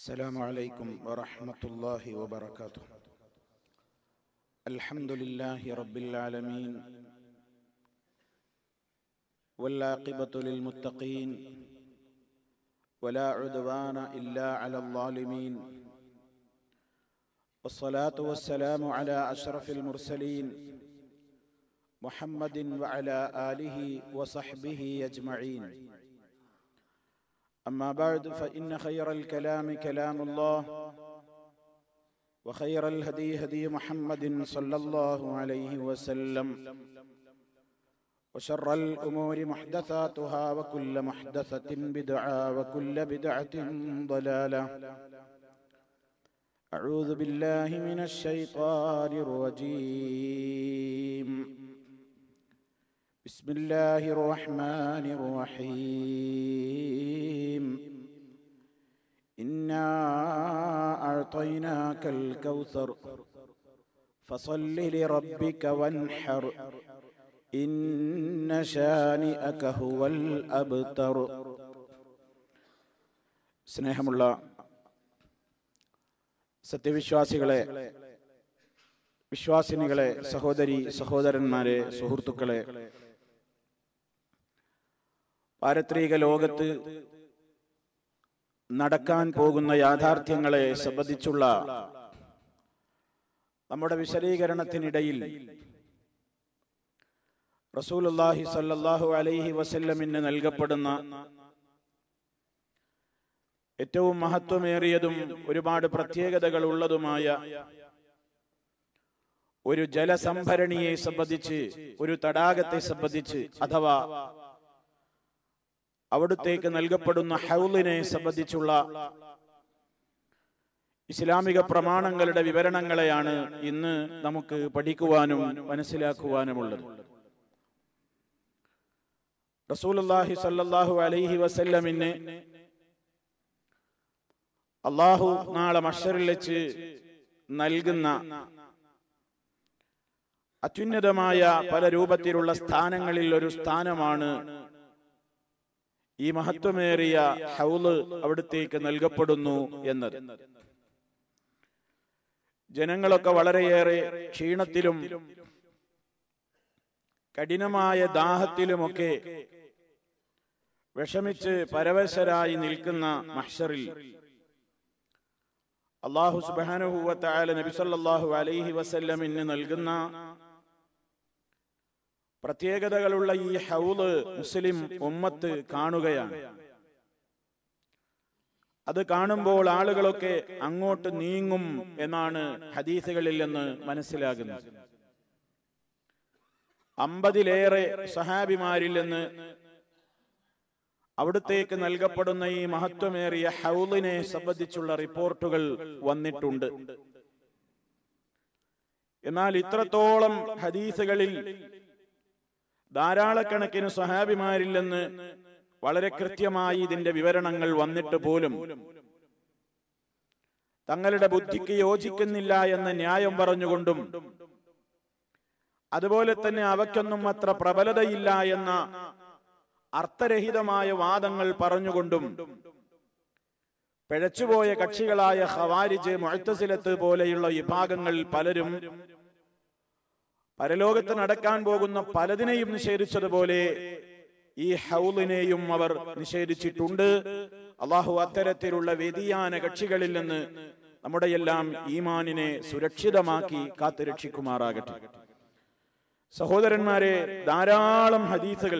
السلام عليكم ورحمة الله وبركاته الحمد لله رب العالمين والعاقبة للمتقين ولا عدوان إلا على الظالمين والصلاة والسلام على أشرف المرسلين محمد وعلى آله وصحبه أجمعين أما بعد فإن خير الكلام كلام الله وخير الهدي هدي محمد صلى الله عليه وسلم وشر الأمور محدثاتها وكل محدثة بدعة وكل بدعة ضلالة أعوذ بالله من الشيطان الرجيم بسم الله الرحمن الرحيم إنا أعطيناك الكوثر فصل لربك وانحر إن شانئك هو الأبتر സ്നേഹമുള്ള സത്യവിശ്വാസികളെ വിശ്വാസിനികളെ സഹോദരി സഹോദരന്മാരെ സുഹൃത്തുക്കളെ പാരത്രിക ലോകത്ത് നടക്കാൻ പോകുന്ന യാഥാർത്ഥ്യങ്ങളെ സംബന്ധിച്ചുള്ള നമ്മുടെ വിശദീകരണത്തിനിടയിൽ റസൂലുല്ലാഹി സല്ലല്ലാഹു അലൈഹി വസല്ലമിന് നൽകപ്പെടുന്ന ഏറ്റവും മഹത്വമേറിയതും ഒരുപാട് പ്രത്യേകതകൾ ഉള്ളതുമായ ഒരു ജലസംഭരണിയെ സംബന്ധിച്ച് ഒരു തടാകത്തെ സംബന്ധിച്ച് അഥവാ അവിടുത്തേക്ക് നൽകപ്പെടുന്ന ഹൗലിനെ സംബന്ധിച്ചുള്ള ഇസ്ലാമിക പ്രമാണങ്ങളുടെ വിവരണങ്ങളെയാണ് ഇന്ന് നമുക്ക് പഠിക്കുവാനും മനസ്സിലാക്കുവാനുമുള്ളത് റസൂലുള്ളാഹി സല്ലല്ലാഹു അലൈഹി വസല്ലമിന് അള്ളാഹു നാളെ മഷറിൽ വെച്ച് നൽകുന്ന അത്യുന്നതമായ പല രൂപത്തിലുള്ള സ്ഥാനങ്ങളിൽ ഒരു സ്ഥാനമാണ് ഈ മഹത്വമേറിയ ഹൗല് അവിടത്തേക്ക് നൽകപ്പെടുന്നു എന്നത് ജനങ്ങളൊക്കെ വളരെയേറെ ക്ഷീണത്തിലും കഠിനമായ ദാഹത്തിലുമൊക്കെ വിഷമിച്ച് പരവശരായി നിൽക്കുന്ന മഹ്ഷറിൽ അള്ളാഹു സുബാനുഹൂവത്തായ നബിസല്ലാഹു അലൈഹി വസല്ലമിന് നൽകുന്ന പ്രത്യേകതകളുള്ള ഈ ഹൗല് മുസ്ലിം ഉമ്മത്ത് കാണുകയാണ് അത് കാണുമ്പോൾ ആളുകളൊക്കെ അങ്ങോട്ട് നീങ്ങും എന്നാണ് ഹദീസുകളിൽ നിന്ന് മനസ്സിലാകുന്നത് അമ്പതിലേറെ സഹാബിമാരിൽ നിന്ന് അവിടത്തേക്ക് നൽകപ്പെടുന്ന ഈ മഹത്വമേറിയ ഹൗലിനെ സംബന്ധിച്ചുള്ള റിപ്പോർട്ടുകൾ വന്നിട്ടുണ്ട് എന്നാൽ ഇത്രത്തോളം ഹദീസുകളിൽ ധാരാളക്കണക്കിന് സഹാബിമാരിൽ നിന്ന് വളരെ കൃത്യമായി ഇതിന്റെ വിവരണങ്ങൾ വന്നിട്ട് പോലും തങ്ങളുടെ ബുദ്ധിക്ക് യോജിക്കുന്നില്ല എന്ന ന്യായം പറഞ്ഞുകൊണ്ടും അതുപോലെ തന്നെ അവയ്ക്കൊന്നും അത്ര പ്രബലതയില്ല എന്ന അർത്ഥരഹിതമായ വാദങ്ങൾ പറഞ്ഞുകൊണ്ടും പിഴച്ചുപോയ കക്ഷികളായ ഖവാരിജ് മുഴത്തസിലത്ത് പോലെയുള്ള വിഭാഗങ്ങൾ പലരും പരലോകത്ത് നടക്കാൻ പോകുന്ന പലതിനെയും നിഷേധിച്ചതുപോലെ ഈ ഹൗലിനെയും അവർ നിഷേധിച്ചിട്ടുണ്ട് അള്ളാഹു അത്തരത്തിലുള്ള വ്യതിയാന കക്ഷികളിൽ നിന്ന് നമ്മുടെ എല്ലാം ഈമാനിനെ സുരക്ഷിതമാക്കി കാത്തുരക്ഷിക്കുമാറാകട്ടെ സഹോദരന്മാരെ ധാരാളം ഹദീസുകൾ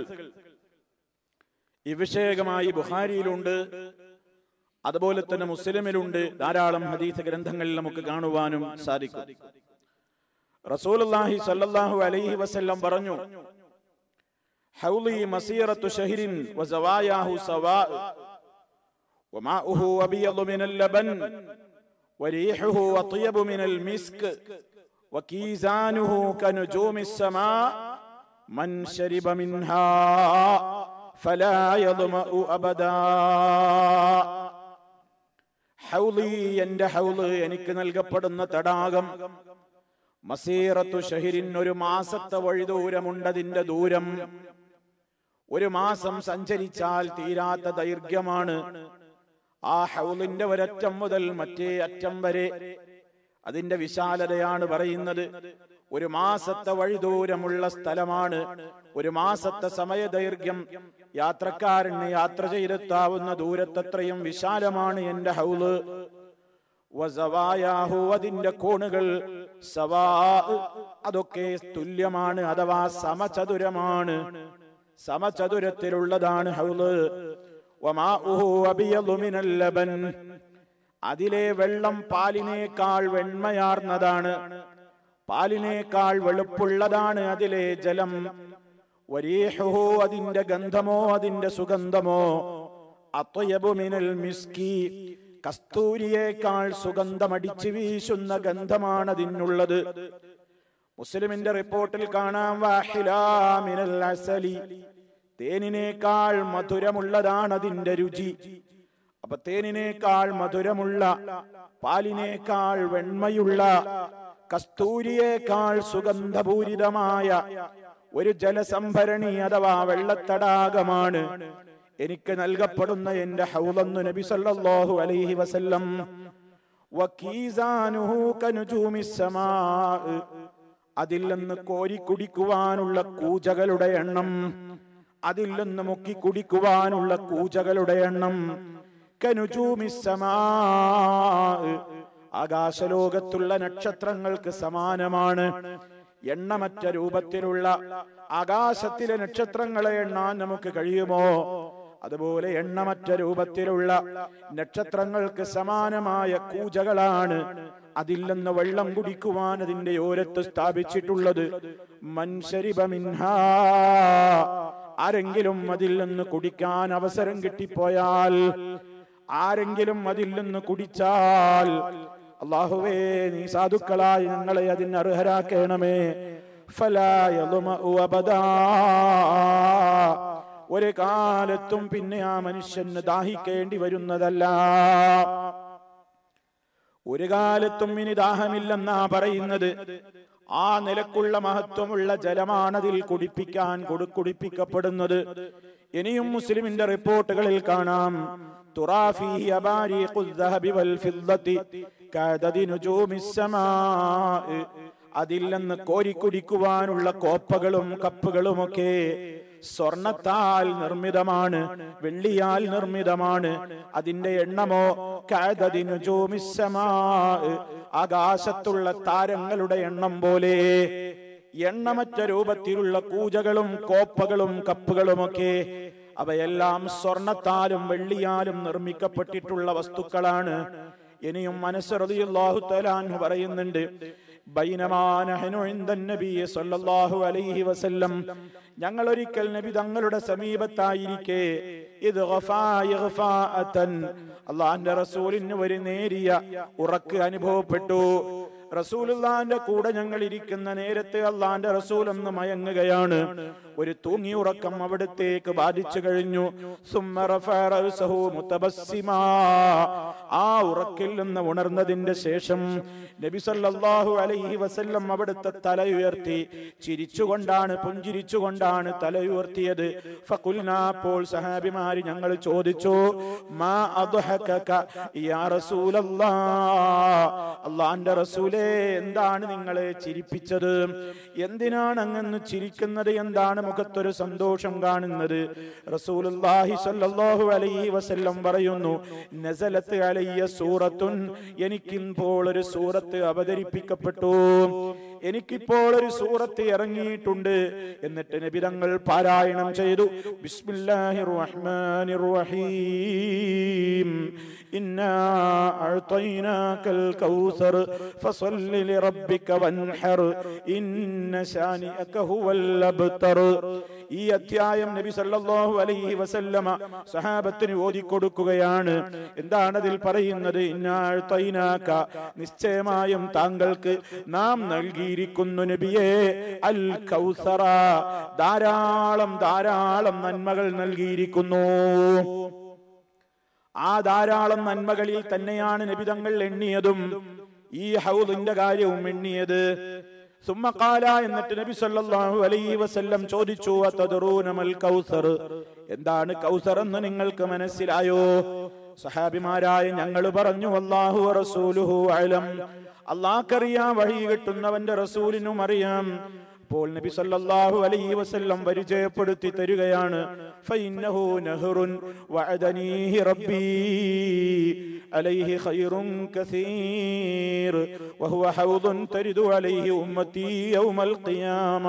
ഈ വിഷയകമായി ബുഹാരിയിലുണ്ട് അതുപോലെ തന്നെ മുസ്ലിമിലുണ്ട് ധാരാളം ഹദീസ് ഗ്രന്ഥങ്ങളിൽ നമുക്ക് കാണുവാനും സാധിക്കും റസൂലുള്ളാഹി സല്ലല്ലാഹു അലൈഹി വസല്ലം പറഞ്ഞു ഹൗലി മസീറത്തു ഷഹരിൻ വസവായാഹു സവാ وماؤه أبيض من اللبن وريحه أطيب من المسك وكيزانه كنجوم السماء من شرب منها فلا يظمأ أبدا ഹൗലി എന്റെ ഹൗല് എനിക്ക് നൽകപ്പെടുന്ന തടാകം മസീറത്തു ഷഹിരിൻ ഒരു മാസത്തെ വഴി ദൂരമുണ്ടതിന്റെ ദൂരം ഒരു മാസം സഞ്ചരിച്ചാൽ തീരാത്ത ദൈർഘ്യമാണ് ആ ഹൗലിന്റെ ഒരറ്റം മുതൽ മറ്റേ അറ്റം വരെ അതിന്റെ വിശാലതയാണ് പറയുന്നത് ഒരു മാസത്തെ വഴിദൂരമുള്ള സ്ഥലമാണ് ഒരു മാസത്തെ സമയദൈർഘ്യം യാത്രക്കാരന് യാത്ര ചെയ്തെത്താവുന്ന ദൂരത്തത്രയും വിശാലമാണ് എന്റെ ഹൗല് വസവായാഹു അതിന്റെ കോണുകൾ സവാ അതൊക്കെ തുല്യമാണ് അഥവാ സമചതുരമാണ് സമചതുരത്തിലുള്ളതാണ് ഹൗല് വമാഉഹു അബിയദു മിനൽ ലബൻ അതിലെ വെള്ളം പാലിനേക്കാൾ വെണ്മയാർന്നതാണ് പാലിനേക്കാൾ വെളുപ്പുള്ളതാണ് അതിലെ ജലം വരീഹുഹു അതിന്റെ ഗന്ധമോ അതിന്റെ സുഗന്ധമോ അത്വയബു മിനൽ മിസ്കി കസ്തൂരിയേക്കാൾ സുഗന്ധമടിച്ചു വീശുന്ന ഗന്ധമാണ് അതിനുള്ളത് മുസ്ലിമിന്റെ റിപ്പോർട്ടിൽ കാണാം വാഹിലാ മിനൽ അസലി തേനിനേക്കാൾ മധുരമുള്ളതാണ് അതിന്റെ രുചി അപ്പൊ തേനിനേക്കാൾ മധുരമുള്ള പാലിനേക്കാൾ വെണ്മയുള്ള കസ്തൂരിയേക്കാൾ സുഗന്ധപൂരിതമായ ഒരു ജലസംഭരണി അഥവാ വെള്ളത്തടാകമാണ് എനിക്ക് നൽകപ്പെടുന്ന എന്റെ ഹൗലന്നു നബി സല്ലല്ലാഹു അലൈഹി വസല്ലം വകീസാനുഹു കനുജൂമിസ് സമാ അതിൽ നിന്ന് കോരി കുടിക്കുവാനുള്ള കൂജകളുടെ എണ്ണം അതിൽ നിന്ന് മുക്കി കുടിക്കുവാനുള്ള കൂജകളുടെ എണ്ണം കനുജൂമിസ് സമാ ആകാശലോകത്തുള്ള നക്ഷത്രങ്ങൾക്ക് സമാനമാണ് എണ്ണമറ്റ രൂപത്തിലുള്ള ആകാശത്തിലെ നക്ഷത്രങ്ങളെ എണ്ണാൻ നമുക്ക് കഴിയുമോ അതുപോലെ എണ്ണമറ്റ രൂപത്തിലുള്ള നക്ഷത്രങ്ങൾക്ക് സമാനമായ കൂജകളാണ് അതിൽ നിന്ന് വെള്ളം കുടിക്കുവാൻ അതിന്റെ ഓരത്ത് സ്ഥാപിച്ചിട്ടുള്ളത് മൻശരിബമിൻഹാ ആരെങ്കിലും അതിൽ നിന്ന് കുടിക്കാൻ അവസരം കിട്ടിപ്പോയാൽ ആരെങ്കിലും അതിൽ നിന്ന് കുടിച്ചാൽ അള്ളാഹുവേ നീ സാധുക്കളായി ഞങ്ങളെ അതിന് അർഹരാക്കണമേ ഒരു കാലത്തും പിന്നെ ആ മനുഷ്യന് ദാഹിക്കേണ്ടി വരുന്നതല്ല ഒരു കാലത്തും ഇനി ദാഹമില്ലെന്നാ പറയുന്നത് ആ നിലക്കുള്ള മഹത്വമുള്ള ജലമാണതിൽ കുടിപ്പിക്കാൻ കൊടു കുടിപ്പിക്കപ്പെടുന്നത് ഇനിയും മുസ്ലിമിന്റെ റിപ്പോർട്ടുകളിൽ കാണാം തുറാഫിഹി അബാരിഖുൽ ദഹബി വൽ ഫിദ്ദത്തി കഅദദി നുജൂമിസ് സമാഅ് അതിൽ നിന്ന് കോരിക്കുടിക്കുവാനുള്ള കോപ്പകളും കപ്പുകളുമൊക്കെ സ്വർണത്താൽ നിർമ്മിതമാണ് വെള്ളിയാൽ നിർമ്മിതമാണ് അതിന്റെ എണ്ണമോ കഅദദി നുജൂമിസ് സമാഅ് ആകാശത്തുള്ള താരങ്ങളുടെ എണ്ണം പോലെ എണ്ണമറ്റ രൂപത്തിലുള്ള കൂജകളും കോപ്പകളും കപ്പുകളുമൊക്കെ അവയെല്ലാം സ്വർണത്താലും വെള്ളിയാലും നിർമ്മിക്കപ്പെട്ടിട്ടുള്ള വസ്തുക്കളാണ് ഇനിയും മനസ്സറിയാഹു തലാൻഹു പറയുന്നുണ്ട് ഞങ്ങൾ ഒരിക്കൽ നബി തങ്ങളുടെ സമീപത്തായിരിക്കെ ഇത് അള്ളാന്റെ റസൂലിന് ഒരു നേരിയ ഉറക്ക് അനുഭവപ്പെട്ടു റസൂലുള്ളാന്റെ കൂടെ ഞങ്ങൾ ഇരിക്കുന്ന നേരത്തെ അള്ളാന്റെ റസൂൽ ഒന്ന് മയങ്ങുകയാണ് ഒരു തൂങ്ങി ഉറക്കം അവിടത്തേക്ക് ബാധിച്ചു കഴിഞ്ഞു ആ ഉറക്കിൽ നിന്ന് ഉണർന്നതിന്റെ ശേഷം നബി സല്ലല്ലാഹു അലൈഹി വസല്ലം അവിടുത്തെ തല ഉയർത്തി ചിരിച്ചുകൊണ്ടാണ് പുഞ്ചിരിച്ചുകൊണ്ടാണ് തല ഉയർത്തിയത് ഫഖുൽനാ അപ്പോൾ സഹാബിമാര് ഞങ്ങൾ ചോദിച്ചു മാ അദ്ഹകക യാ റസൂലല്ലാഹ് അള്ളാന്റെ റസൂലേ എന്താണ് നിങ്ങളെ ചിരിപ്പിച്ചത് എന്തിനാണ് അങ്ങന്ന് ചിരിക്കുന്നത് എന്താണ് മുഖത്തൊരു സന്തോഷം കാണുന്നത് റസൂലുള്ളാഹി സ്വല്ലല്ലാഹു അലൈഹി വസല്ലം പറയുന്നു നസലത്ത് അലയ്യ സൂറത്തുൻ എനിക്കിപ്പോൾ ഒരു സൂറത്ത് അവതരിപ്പിക്കപ്പെട്ടു എനിക്കിപ്പോൾ ഒരു സൂറത്ത് ഇറങ്ങിയിട്ടുണ്ട് എന്നിട്ട് നബിതങ്ങൾ പാരായണം ചെയ്തു ബിസ്മില്ലാഹിർ റഹ്മാനിർ റഹീം ഇന്നാ അഅ്തൈനാകൽ കൗസർ ഫസല്ലി ലിറബ്ബിക വൻഹർ ഇന്ന ശാനിഅക ഹുവൽ അബ്തർ ഈ അധ്യായം നബി സല്ലല്ലാഹു അലൈഹി വസല്ലമ സഹാബത്തിന് ഓതിക്കൊടുക്കുകയാണ് എന്താണ് അതിൽ പറയുന്നത് ഇന്നാ അഅ്തൈനാക നിശ്ചയമായും താങ്കൾക്ക് നാം നൽകിയിരിക്കുന്നു നബിയെ അൽ കൗസറ ധാരാളം ധാരാളം നന്മകൾ നൽകിയിരിക്കുന്നു ആ ധാരാളം നന്മകളിൽ തന്നെയാണ് നബിതങ്ങൾ എണ്ണിയതും ഈ ഹൗദിന്റെ കാര്യവും എണ്ണിയത് സുമ്മക്കാല എന്നിട്ട് നബി സല്ലല്ലാഹു അലൈഹി വസല്ലം ചോദിച്ചു അതദറൂന മൽ കൗസർ എന്താണ് കൗസർ എന്ന് നിങ്ങൾക്ക് മനസ്സിലായോ സഹാബിമാരായ ഞങ്ങൾ പറഞ്ഞു അള്ളാഹു റസൂലുഹു അലം അള്ളാഹ്ക്കറിയാം വഴി കിട്ടുന്നവന്റെ റസൂലിനും അറിയാം അപ്പോൾ നബി സല്ലല്ലാഹു അലൈഹി വസല്ലം പരിചയപ്പെടുത്തി തരികയാണ് ഫഇന്നഹു നഹറുൻ വഅദനീഹി റബ്ബി അലൈഹി ഖൈറുൻ കസീർ വഹുവ ഹൗദുൻ തരിദു അലൈഹി ഉമ്മത്തി യൗമൽ ഖിയാമ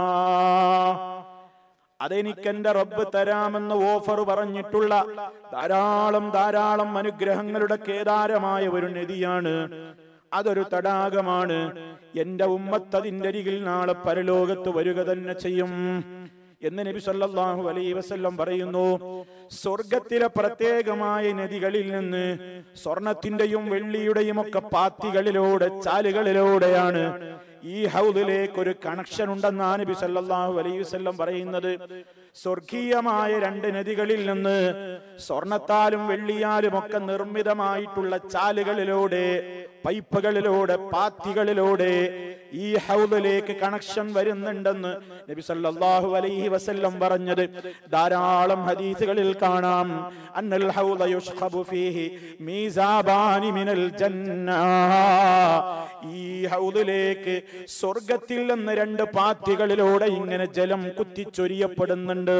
അതെനിക്കെന്റെ റബ്ബ് തരാമെന്ന് ഓഫർ പറഞ്ഞിട്ടുള്ള ധാരാളം ധാരാളം അനുഗ്രഹങ്ങളുടെ കേദാരമായ ഒരു നദിയാണ് അതൊരു തടാകമാണ് എന്റെ ഉമ്മത്ത് അതിന്റെ അരികിൽ നാളെ പരലോകത്ത് വരിക തന്നെ ചെയ്യും എന്ന് നബി സല്ലല്ലാഹു അലൈഹി വസല്ലം പറയുന്നു സ്വർഗത്തിലെ പ്രത്യേകമായ നദികളിൽ നിന്ന് സ്വർണത്തിന്റെയും വെള്ളിയുടെയും ഒക്കെ പാത്തികളിലൂടെ ചാലുകളിലൂടെയാണ് ഈ ഹൗദിലേക്ക് ഒരു കണക്ഷൻ ഉണ്ടെന്നാണ് നബി സല്ലല്ലാഹു അലൈഹി വസല്ലം പറയുന്നത് സ്വർഗീയമായ രണ്ട് നദികളിൽ നിന്ന് സ്വർണത്താലും വെള്ളിയാലും ഒക്കെ നിർമ്മിതമായിട്ടുള്ള ചാലുകളിലൂടെ പൈപ്പുകളിലൂടെ പാത്തികളിലൂടെ ഈ ഹൗദിലേക്ക് കണക്ഷൻ വരുന്നുണ്ടെന്ന് നബി സല്ലല്ലാഹു അലൈഹി വസല്ലം പറഞ്ഞത് ധാരാളം ഹദീസുകളിൽ കാണാം അന്നൽ ഹൗദ യുഷ്ഖബു ഫീഹി മീസാബാനി മിനൽ ജന്ന ഈ ഹൗദിലേക്ക് സ്വർഗത്തിൽ നിന്ന് രണ്ട് പാത്തികളിലൂടെ ഇങ്ങനെ ജലം കുത്തിച്ചൊരിയപ്പെടുന്നുണ്ട്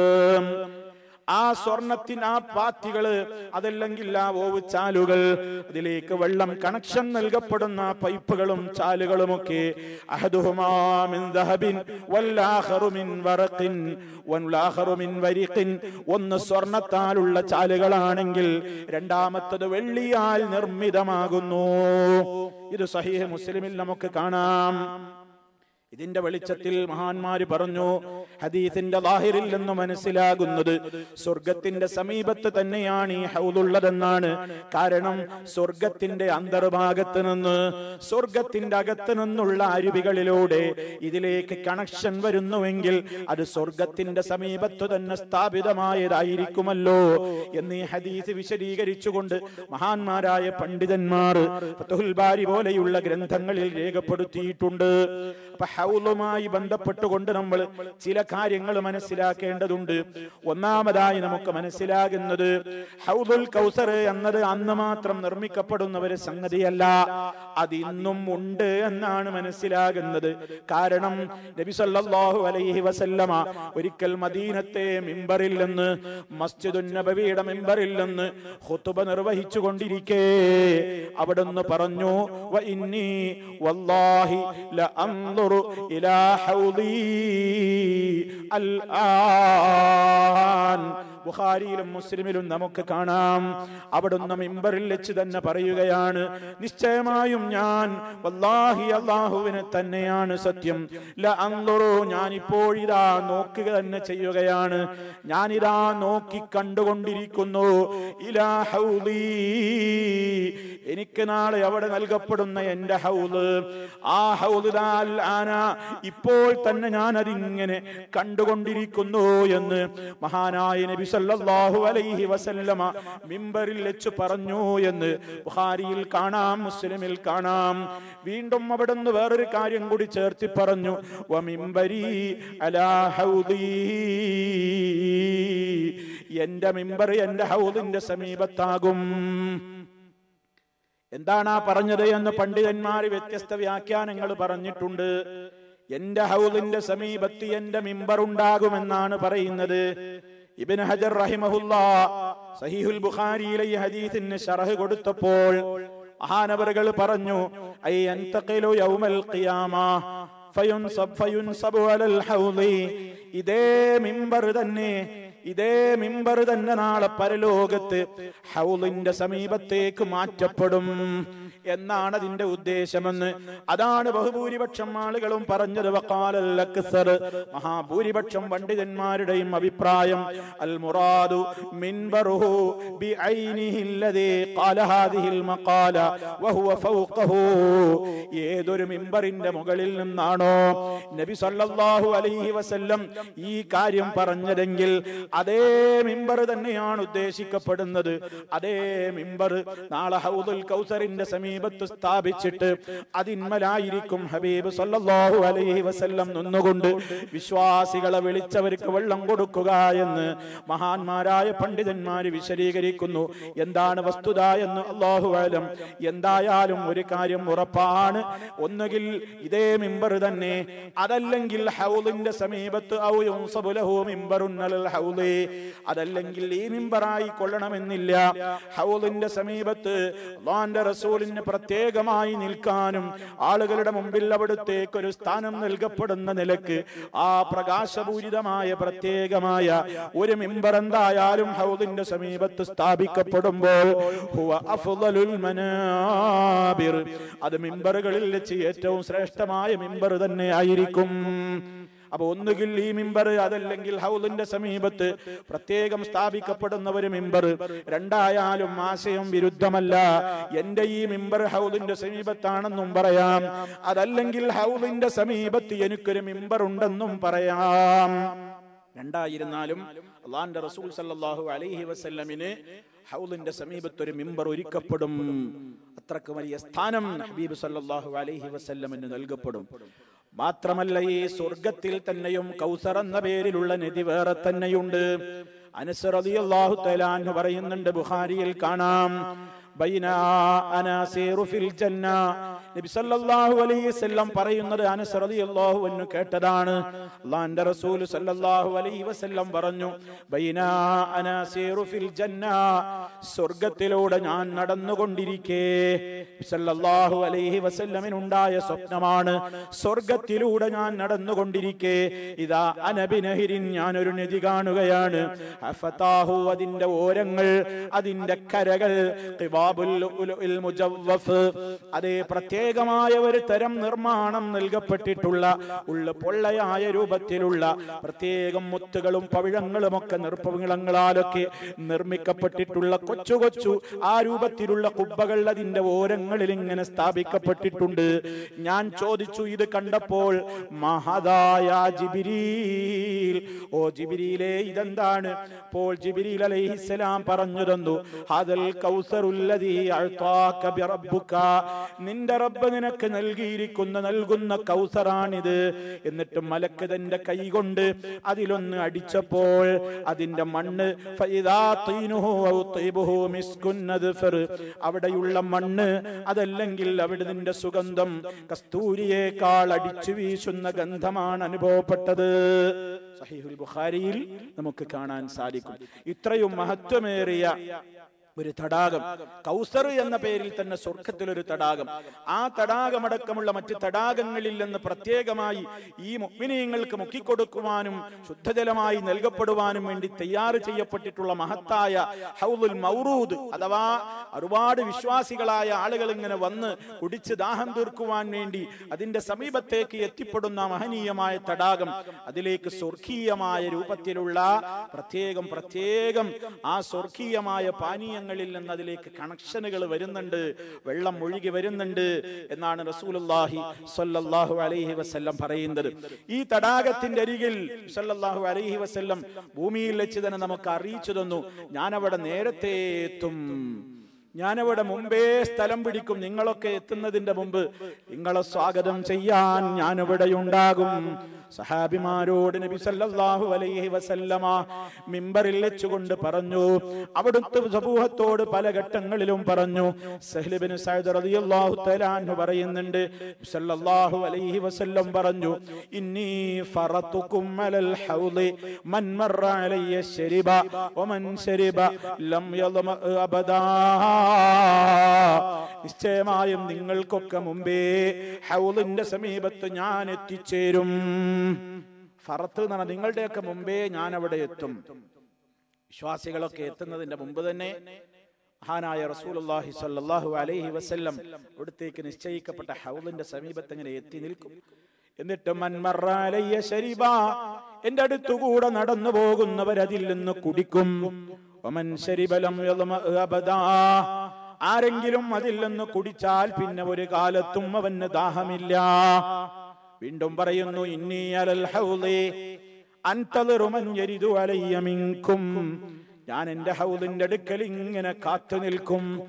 ആ സ്വർണത്തിന് ആ പാത്തികള് അതല്ലെങ്കിൽ ആ ഓവ് ചാലുകൾ അതിലേക്ക് വെള്ളം കണക്ഷൻ നൽകപ്പെടുന്ന പൈപ്പുകളും ചാലുകളുമൊക്കെ അഹദുഹുമാ മിൻ ദഹബിൻ വല്ലാഖറു മിൻ വറഖിൻ വല്ലാഖറു മിൻ വരിഖിൻ ഒന്ന് സ്വർണത്താലുള്ള ചാലുകളാണെങ്കിൽ രണ്ടാമത്തത് വെള്ളിയാൽ നിർമ്മിതമാകുന്നു ഇത് സഹീഹ് മുസ്ലിമിൽ നമുക്ക് കാണാം ഇതിന്റെ വെളിച്ചത്തിൽ മഹാന്മാര് പറഞ്ഞു ഹദീസിന്റെ ലാഹിറിൽ നിന്ന് മനസ്സിലാകുന്നത് സ്വർഗത്തിന്റെ സമീപത്ത് തന്നെയാണ് ഈ ഹൗദുള്ളതെന്നാണ് കാരണം സ്വർഗത്തിന്റെ അന്തർഭാഗത്ത് നിന്ന് സ്വർഗത്തിന്റെ അകത്ത് നിന്നുള്ള അരുവികളിലൂടെ ഇതിലേക്ക് കണക്ഷൻ വരുന്നുവെങ്കിൽ അത് സ്വർഗത്തിന്റെ സമീപത്ത് തന്നെ സ്ഥാപിതമായതായിരിക്കുമല്ലോ എന്ന് ഈ ഹദീസ് വിശദീകരിച്ചുകൊണ്ട് മഹാന്മാരായ പണ്ഡിതന്മാർ ഫതുഹുൽ ബാരി പോലെയുള്ള ഗ്രന്ഥങ്ങളിൽ രേഖപ്പെടുത്തിയിട്ടുണ്ട് അപ്പൊ ഹൗലുമായി ബന്ധപ്പെട്ടുകൊണ്ട് നമ്മൾ ചില കാര്യങ്ങൾ മനസ്സിലാക്കേണ്ടതുണ്ട് ഒന്നാമതായി നമുക്ക് മനസ്സിലാകുന്നത് ഹൗദുൽ കൗസർ എന്നത് അന്ന് മാത്രം നിർമ്മിക്കപ്പെടുന്ന ഒരു സംഗതിയല്ല അത് ഇന്നും ഉണ്ട് എന്നാണ് മനസ്സിലാകുന്നത് കാരണം നബി സല്ലല്ലാഹു അലൈഹി വസല്ലമ ഒരിക്കൽ മദീനത്തെ മിമ്പറിൽ നിന്ന് മസ്ജിദുൻ നബവിയുടെ മിമ്പറിൽ നിന്ന് ഖുതുബ നിർവഹിച്ചു കൊണ്ടിരിക്കെ അവിടുന്ന് പറഞ്ഞു വ ഇന്നി വല്ലാഹി ല അൻദുറു ഇലാ ഹൗദി അൽ ആൻ ബുഖാരിയിലും മുസ്ലിമിലും നമുക്ക് കാണാം അവിടുന്ന് മിമ്പറിൽ വെച്ച് തന്നെ പറയുകയാണ് നിശ്ചയമായും ഞാൻ വല്ലാഹി അള്ളാഹുവിനെ തന്നെയാണ് സത്യം ല അൻദുറു ഞാൻ ഇപ്പോഴിതാ നോക്കുക തന്നെ ചെയ്യുകയാണ് ഞാനിതാ നോക്കി കണ്ടുകൊണ്ടിരിക്കുന്നു ഇലാ ഹൗദി എനിക്ക് നാളെ അവിടെ നൽകപ്പെടുന്ന എന്റെ ഹൗദ് ആ ഹൗദ് ആന ഇപ്പോൾ തന്നെ ഞാൻ അതിങ്ങനെ കണ്ടുകൊണ്ടിരിക്കുന്നു എന്ന് മഹാനായ നബി സല്ലല്ലാഹു അലൈഹി വസല്ലമ മിമ്പറിൽ വെച്ച് പറഞ്ഞു എന്ന് ബുഖാരിയിൽ കാണാം മുസ്ലിമിൽ കാണാം വീണ്ടും അവിടുന്ന് വേറൊരു കാര്യം കൂടി ചേർത്തി പറഞ്ഞു വ മിമ്പരി അലാ ഹൗദി എന്റെ മിമ്പർ എന്റെ ഹൗദിന്റെ സമീപത്താകും എന്താണ് ആ പറഞ്ഞത് എന്ന് പണ്ഡിതന്മാർ വ്യത്യസ്ത വ്യാഖ്യാനങ്ങൾ പറഞ്ഞിട്ടുണ്ട് എന്റെ ഹൗദിന്റെ സമീപത്ത് എന്റെ മിമ്പർ ഉണ്ടാകുമെന്നാണ് പറയുന്നത് ഇബിൻ ഹജർ റഹിമഹുല്ല സഹീഹുൽ ബുഖാരിയിലെ ഈ ഹദീസിന് ഷറഹ് കൊടുത്തപ്പോൾ മഹാനവറുകൾ പറഞ്ഞു ഐ അൻതഖിലു യൗമൽ ഖിയാമ ഫയുൻസബ് ഫയുൻസബു അലൽ ഹൗദി ഇതേ മിമ്പർ തന്നെ ഇതേ മിമ്പർ തന്നെ നാളെ പരലോകത്ത് ഹൗലിന്റെ സമീപത്തേക്ക് മാറ്റപ്പെടും എന്നാണ് അതിന്റെ ഉദ്ദേശമെന്ന് അതാണ് ബഹുഭൂരിപക്ഷം ആളുകളും പറഞ്ഞത് വക്കാലൽ അക്സർ മഹാഭൂരിപക്ഷം പണ്ഡിതന്മാരുടെയും അഭിപ്രായം അൽ മുറാദു മിൻബറുഹു ബിഐനിഹി അല്ലദീ ഖാല ഹാദിഹിൽ മഖാല വഹുവ ഫൗഖഹു ഏതൊരു മിമ്പറിന്റെ മുകളിൽ നിന്നാണോ നബി സല്ലല്ലാഹു അലൈഹി വസല്ലം ഈ കാര്യം പറഞ്ഞതെങ്കിൽ അതേ മിമ്പർ തന്നെയാണ് ഉദ്ദേശിക്കപ്പെടുന്നത് അതേ മിമ്പർ നാളെ ഹൗദുൽ കൗസറിന്റെ സമീപം സമീപത്ത് സ്ഥാപിച്ചിട്ട് അതിന്മലായിരിക്കും ഹബീബ് സല്ലല്ലാഹു അലൈഹി വസല്ലം നിന്നുകൊണ്ട് വിശ്വാസികളെ വിളിച്ചവർക്ക് വെള്ളം കൊടുക്കുക എന്ന് മഹാന്മാരായ പണ്ഡിതന്മാര് വിശദീകരിക്കുന്നു എന്താണ് വസ്തുത എന്ന് അള്ളാഹു ആലം എന്തായാലും ഒരു കാര്യം ഉറപ്പാണ് ഒന്നുകിൽ ഇതേ മിമ്പർ തന്നെ അതല്ലെങ്കിൽ ഹൗലിന്റെ സമീപത്ത് ഔ യുൻസബു ലഹു മിമ്പറുൻ അലൽ ഹൗലി അതല്ലെങ്കിൽ ഈ മിമ്പറായി കൊള്ളണമെന്നില്ല ഹൗലിന്റെ സമീപത്ത് അള്ളാന്റെ റസൂലിന് പ്രത്യേകമായി നിൽക്കാനും ആളുകളുടെ മുമ്പിൽ അവിടുത്തേക്ക് ഒരു സ്ഥാനം നൽകപ്പെടുന്ന നിലക്ക് ആ പ്രകാശപൂരിതമായ പ്രത്യേകമായ ഒരു മിമ്പർ എന്തായാലും ഹൗദിന്റെ സമീപത്ത് സ്ഥാപിക്കപ്പെടുമ്പോൾ ഹുവ അഫ്ളലുൽ മനാബിർ അത് മിമ്പറുകളിൽ വെച്ച് ഏറ്റവും ശ്രേഷ്ഠമായ മിമ്പർ തന്നെ ആയിരിക്കും അപ്പൊ ഒന്നുകിൽ ഈ മിമ്പർ അതല്ലെങ്കിൽ ഹൗദിന്റെ സമീപത്ത് പ്രത്യേകം സ്ഥാപിക്കപ്പെടുന്ന ഒരു മിമ്പർ രണ്ടായാലും ആശയം വിരുദ്ധമല്ല എന്റെ ഈ മിമ്പർ ഹൗദിന്റെ സമീപത്താണെന്നും പറയാം അതല്ലെങ്കിൽ ഹൗദിന്റെ സമീപത്ത് എനിക്കൊരു മിമ്പർ ഉണ്ടെന്നും പറയാം രണ്ടായിരുന്നാലും അള്ളാന്റെ റസൂൽ സല്ലല്ലാഹു അലൈഹി വസല്ലമിന് ഹൗലിന്റെ സമീപത്ത് ഒരു മിമ്പർ ഒരുക്കപ്പെടും അത്രക്ക് വലിയ സ്ഥാനം ഹബീബ് സല്ലല്ലാഹു അലൈഹി വസല്ലമിന് നൽകപ്പെടും മാത്രമല്ല ഈ സ്വർഗത്തിൽ തന്നെയും കൗസർ എന്ന പേരിലുള്ള നദി വേറെ തന്നെയുണ്ട് അനസ് റളിയല്ലാഹു തആല അൻഹു പറയുന്നുണ്ട് ബുഖാരിയിൽ കാണാം ബൈന അനാസീറു ഫിൽ ജന്ന നബി സല്ലല്ലാഹു അലൈഹി വസല്ലം പറയുന്നത് അനസ് റളിയല്ലാഹു അൻഹു കേട്ടതാണ് അല്ലാഹുവിന്റെ റസൂൽ സല്ലല്ലാഹു അലൈഹി വസല്ലം പറഞ്ഞു ബൈന അനാസീറു ഫിൽ ജന്ന സ്വർഗ്ഗത്തിലൂടെ ഞാൻ നടന്നുകൊണ്ടിരിക്കെ സല്ലല്ലാഹു അലൈഹി വസല്ലമിനുണ്ടായ സ്വപ്നമാണ് സ്വർഗ്ഗത്തിലൂടെ ഞാൻ നടന്നുകൊണ്ടിരിക്കെ ഇതാ അനബിനഹിരിൻ ഞാൻ ഒരു നദി കാണുകയാണ് അഫതാഹു അതിന്റെ ഓരങ്ങൾ അതിന്റെ കരകൾ ഖിബാബുൽ ലുഅ്ലുഇൽ മുജവ്വഫ് അതേ പ്രത്യേകമായ ഒരു തരം നിർമ്മാണം നൽകപ്പെട്ടിട്ടുള്ള ഉള്ള പൊള്ളയായ രൂപത്തിലുള്ള പ്രത്യേകം മുത്തുകളും പവിഴങ്ങളും ഒക്കെ നിർപ്പവിളങ്ങളാലൊക്കെ നിർമ്മിക്കപ്പെട്ടിട്ടുള്ള കൊച്ചു കൊച്ചു ആ രൂപത്തിലുള്ള കുബ്ബകൾ അതിന്റെ ഓരങ്ങളിൽ ഇങ്ങനെ സ്ഥാപിക്കപ്പെട്ടിട്ടുണ്ട് ഞാൻ ചോദിച്ചു ഇത് കണ്ടപ്പോൾ മഹദായ ജിബിരീൽ ഓ ജിബിരിയിലെ ഇതെന്താണ് അപ്പോൾ ജിബിരിൽ അലൈഹിസ്സലാം പറഞ്ഞു തന്നു ഹദൽ കൗസറുല്ലദീ അഅ്താക ബിറബ്ബുക നിന്റെ റബ്ബ് നിനക്ക് നൽകിയിരിക്കുന്ന നൽകുന്ന കൗസറാണിത് എന്നിട്ട് മലക്ക് തന്റെ കൈ കൊണ്ട് അതിലൊന്ന് അടിച്ചപ്പോൾ അതിന്റെ മണ്ണ് ഫഇദാ തീനുഹു ഔ തീബുഹു മിസ്കുൻ നദ്ഫർ അവിടെയുള്ള മണ്ണ് അതല്ലെങ്കിൽ അവിടെ നിന്റെ സുഗന്ധം കസ്തൂരിയേക്കാൾ അടിച്ചു വീശുന്ന ഗന്ധമാണ് അനുഭവപ്പെട്ടത് സഹീഹുൽ ബുഖാരിയിൽ നമുക്ക് കാണാൻ സാധിക്കും ഇത്രയും മഹത്വമേറിയ ഒരു തടാകം കൗസർ എന്ന പേരിൽ തന്നെ സ്വർഗത്തിൽ ഒരു തടാകം ആ തടാകമടക്കമുള്ള മറ്റ് തടാകങ്ങളിൽ നിന്ന് പ്രത്യേകമായി ഈ മുഗ്മിനീയങ്ങൾക്ക് മുക്കിക്കൊടുക്കുവാനും ശുദ്ധജലമായി നൽകപ്പെടുവാനും വേണ്ടി തയ്യാറ് ചെയ്യപ്പെട്ടിട്ടുള്ള മഹത്തായ ഹൗലുൽ മൗറൂദ് അഥവാ ഒരുപാട് വിശ്വാസികളായ ആളുകൾ ഇങ്ങനെ വന്ന് കുടിച്ച് ദാഹം തീർക്കുവാൻ വേണ്ടി അതിന്റെ സമീപത്തേക്ക് എത്തിപ്പെടുന്ന മഹനീയമായ തടാകം അതിലേക്ക് സ്വർഗീയമായ രൂപത്തിലുള്ള പ്രത്യേകം പ്രത്യേകം ആ സ്വർഗീയമായ പാനീയങ്ങളിൽ നിന്ന് അതിലേക്ക് കണക്ഷനുകൾ വരുന്നുണ്ട് വെള്ളം ഒഴുകി വരുന്നുണ്ട് എന്നാണ് റസൂലുള്ളാഹി സ്വല്ലല്ലാഹു അലൈഹി വസല്ലം പറയുന്നത് ഈ തടാകത്തിന്റെ അരികിൽ സല്ലല്ലാഹു അലൈഹി വസല്ലം ഭൂമിയിൽ വെച്ച് തന്നെ നമുക്ക് അറിയിച്ചു തന്നു ഞാൻ അവിടെ നേരത്തെ എത്തും ഞാനവിടെ മുമ്പേ സ്ഥലം പിടിക്കും നിങ്ങളൊക്കെ എത്തുന്നതിന്റെ മുമ്പ് നിങ്ങളെ സ്വാഗതം ചെയ്യാൻ ഞാനിവിടെ ഉണ്ടാകും സഹാബിമാരോട് നബി സല്ലല്ലാഹു അലൈഹി വസല്ലമ മിമ്പറിൽ വെച്ചുകൊണ്ട് പറഞ്ഞു അവിടുത്തെ സമൂഹത്തോട് പല ഘട്ടങ്ങളിലും പറഞ്ഞു സഹ്ലിബിന് സഅദ് റളിയല്ലാഹു തആല അൻഹു പറയുന്നുണ്ട് സല്ലല്ലാഹു അലൈഹി വസല്ലം പറഞ്ഞു ഇന്നി ഫറതുകും അലൽ ഹൗളി മൻ മറ അലയ്യ ശരിബ വമൻ ശരിബ ലം യളമ അബദാ നിശ്ചയമായും നിങ്ങൾക്കൊക്കെ മുമ്പേ ഹൗലിന്റെ സമീപത്ത് ഞാൻ എത്തിച്ചേരും ഫറത്ത് എന്ന് പറഞ്ഞാൽ നിങ്ങളുടെയൊക്കെ മുമ്പേ ഞാൻ അവിടെ എത്തും വിശ്വാസികളൊക്കെ എത്തുന്നതിന്റെ മുമ്പ് തന്നെ മഹാനായ റസൂലുള്ളാഹി സ്വല്ലല്ലാഹു അലൈഹി വസല്ലം അവിടത്തേക്ക് നിശ്ചയിക്കപ്പെട്ട ഹൗലിന്റെ സമീപത്ത് ഇങ്ങനെ എത്തി നിൽക്കും എന്നിട്ട് മൻമറ അലയ്യ ശരിബ എന്റെ അടുത്തുകൂടെ നടന്നു പോകുന്നവർ അതിൽ നിന്ന് കുടിക്കും വമൻ ശരിബലം യളമ അബദാ ആരെങ്കിലും അതിൽ നിന്ന് കുടിച്ചാൽ പിന്നെ ഒരു കാലത്തും അവന് ദാഹമില്ല വീണ്ടും പറയുന്നു ഇന്നി അലൽ ഹൗളി അൻതളിറു മൻ യരിദു അലയ്യ മിൻകും ഞാൻ എന്റെ ഹൗദിന്റെ അടുക്കൽ ഇങ്ങനെ കാത്തു നിൽക്കും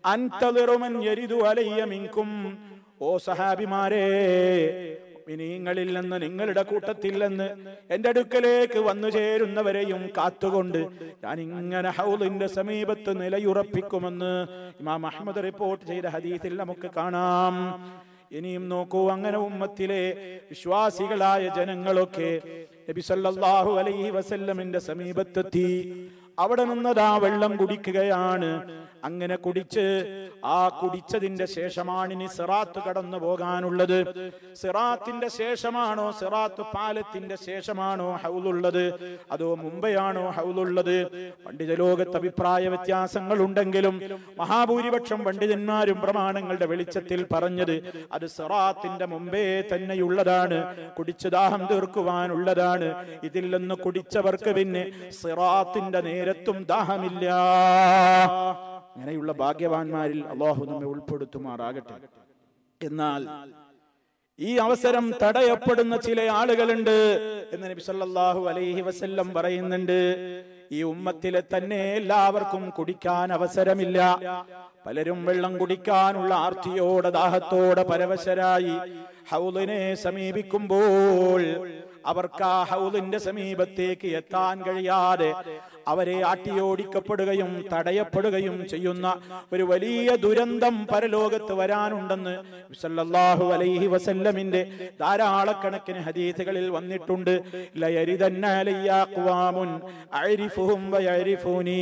അൻതളിറുമൻ യരിദു അലയ്യ മിൻകും ഓ സഹാബിമാരെ നിങ്ങളിൽ നിന്ന് നിങ്ങളുടെ കൂട്ടത്തിൽ നിന്ന് എന്റെ അടുക്കലേക്ക് വന്നു ചേരുന്നവരെയും കാത്തുകൊണ്ട് ഞാൻ ഇങ്ങനെ ഹൗലിന്റെ സമീപത്ത് നിലയുറപ്പിക്കുമെന്ന് ഇമാം അഹമ്മദ് റിപ്പോർട്ട് ചെയ്ത ഹദീസിൽ നമുക്ക് കാണാം ഇനിയും നോക്കൂ അങ്ങനെ ഉമ്മത്തിലെ വിശ്വാസികളായ ജനങ്ങളൊക്കെ നബി സല്ലല്ലാഹു അലൈഹി വസല്ലമിന്റെ സമീപത്തെത്തി അവിടെ നിന്നതാ വെള്ളം കുടിക്കുകയാണ് അങ്ങനെ കുടിച്ച് ആ കുടിച്ചതിന്റെ ശേഷമാണ് ഇനി സിറാത്ത് കടന്നു പോകാനുള്ളത് സിറാത്തിന്റെ ശേഷമാണോ സിറാത്ത് പാലത്തിന്റെ ശേഷമാണോ ഹൗലുള്ളത് അതോ മുമ്പെയാണോ ഹൗലുള്ളത് പണ്ഡിത ലോകത്ത് അഭിപ്രായ വ്യത്യാസങ്ങൾ ഉണ്ടെങ്കിലും മഹാഭൂരിപക്ഷം പണ്ഡിതന്മാരും പ്രമാണങ്ങളുടെ വെളിച്ചത്തിൽ പറഞ്ഞത് അത് സിറാത്തിന്റെ മുമ്പേ തന്നെയുള്ളതാണ് കുടിച്ചു ദാഹം തീർക്കുവാനുള്ളതാണ് ഇതിൽ നിന്ന് കുടിച്ചവർക്ക് പിന്നെ സിറാത്തിന്റെ നേരത്തും ദാഹമില്ല അങ്ങനെയുള്ള ഭാഗ്യവാന്മാരിൽ അള്ളാഹു നമ്മെ ഉൾപ്പെടുത്തുമാറാകട്ടെ എന്നാൽ ഈ അവസരം തടയപ്പെടുന്ന ചില ആളുകളുണ്ട് എന്ന് നബി സല്ലല്ലാഹു അലൈഹി വസല്ലം പറയുന്നുണ്ട് ഈ ഉമ്മത്തിലെ തന്നെ എല്ലാവർക്കും കുടിക്കാൻ അവസരമില്ല പലരും വെള്ളം കുടിക്കാനുള്ള ആർത്തിയോടെ ദാഹത്തോടെ പരവശരായി ഹൗലിനെ സമീപിക്കുമ്പോൾ അവർക്ക് ആ ഹൗലിന്റെ സമീപത്തേക്ക് എത്താൻ കഴിയാതെ അവരെ ആട്ടിയോടിക്കപ്പെടുകയും തടയപ്പെടുകയും ചെയ്യുന്ന ഒരു വലിയ ദുരന്തം പരലോകത്ത് വരാനുണ്ടെന്ന് സല്ലല്ലാഹു അലൈഹി വസല്ലമിന്റെ ധാരാളക്കണക്കിന് ഹദീസുകളിൽ വന്നിട്ടുണ്ട് ലയരിദന്ന അലയ്യ അഖ്വാമുൻ അഅരിഫുഹും വയരിഫൂനി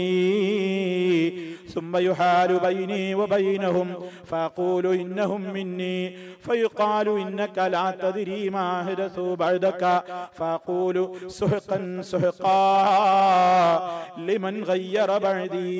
ثم يحال بيني وبينهم فأقول إنهم مني فيقال إنك لا تدري ما أحدثوا بعدك فأقول سحقا سحقا لمن غير بعدي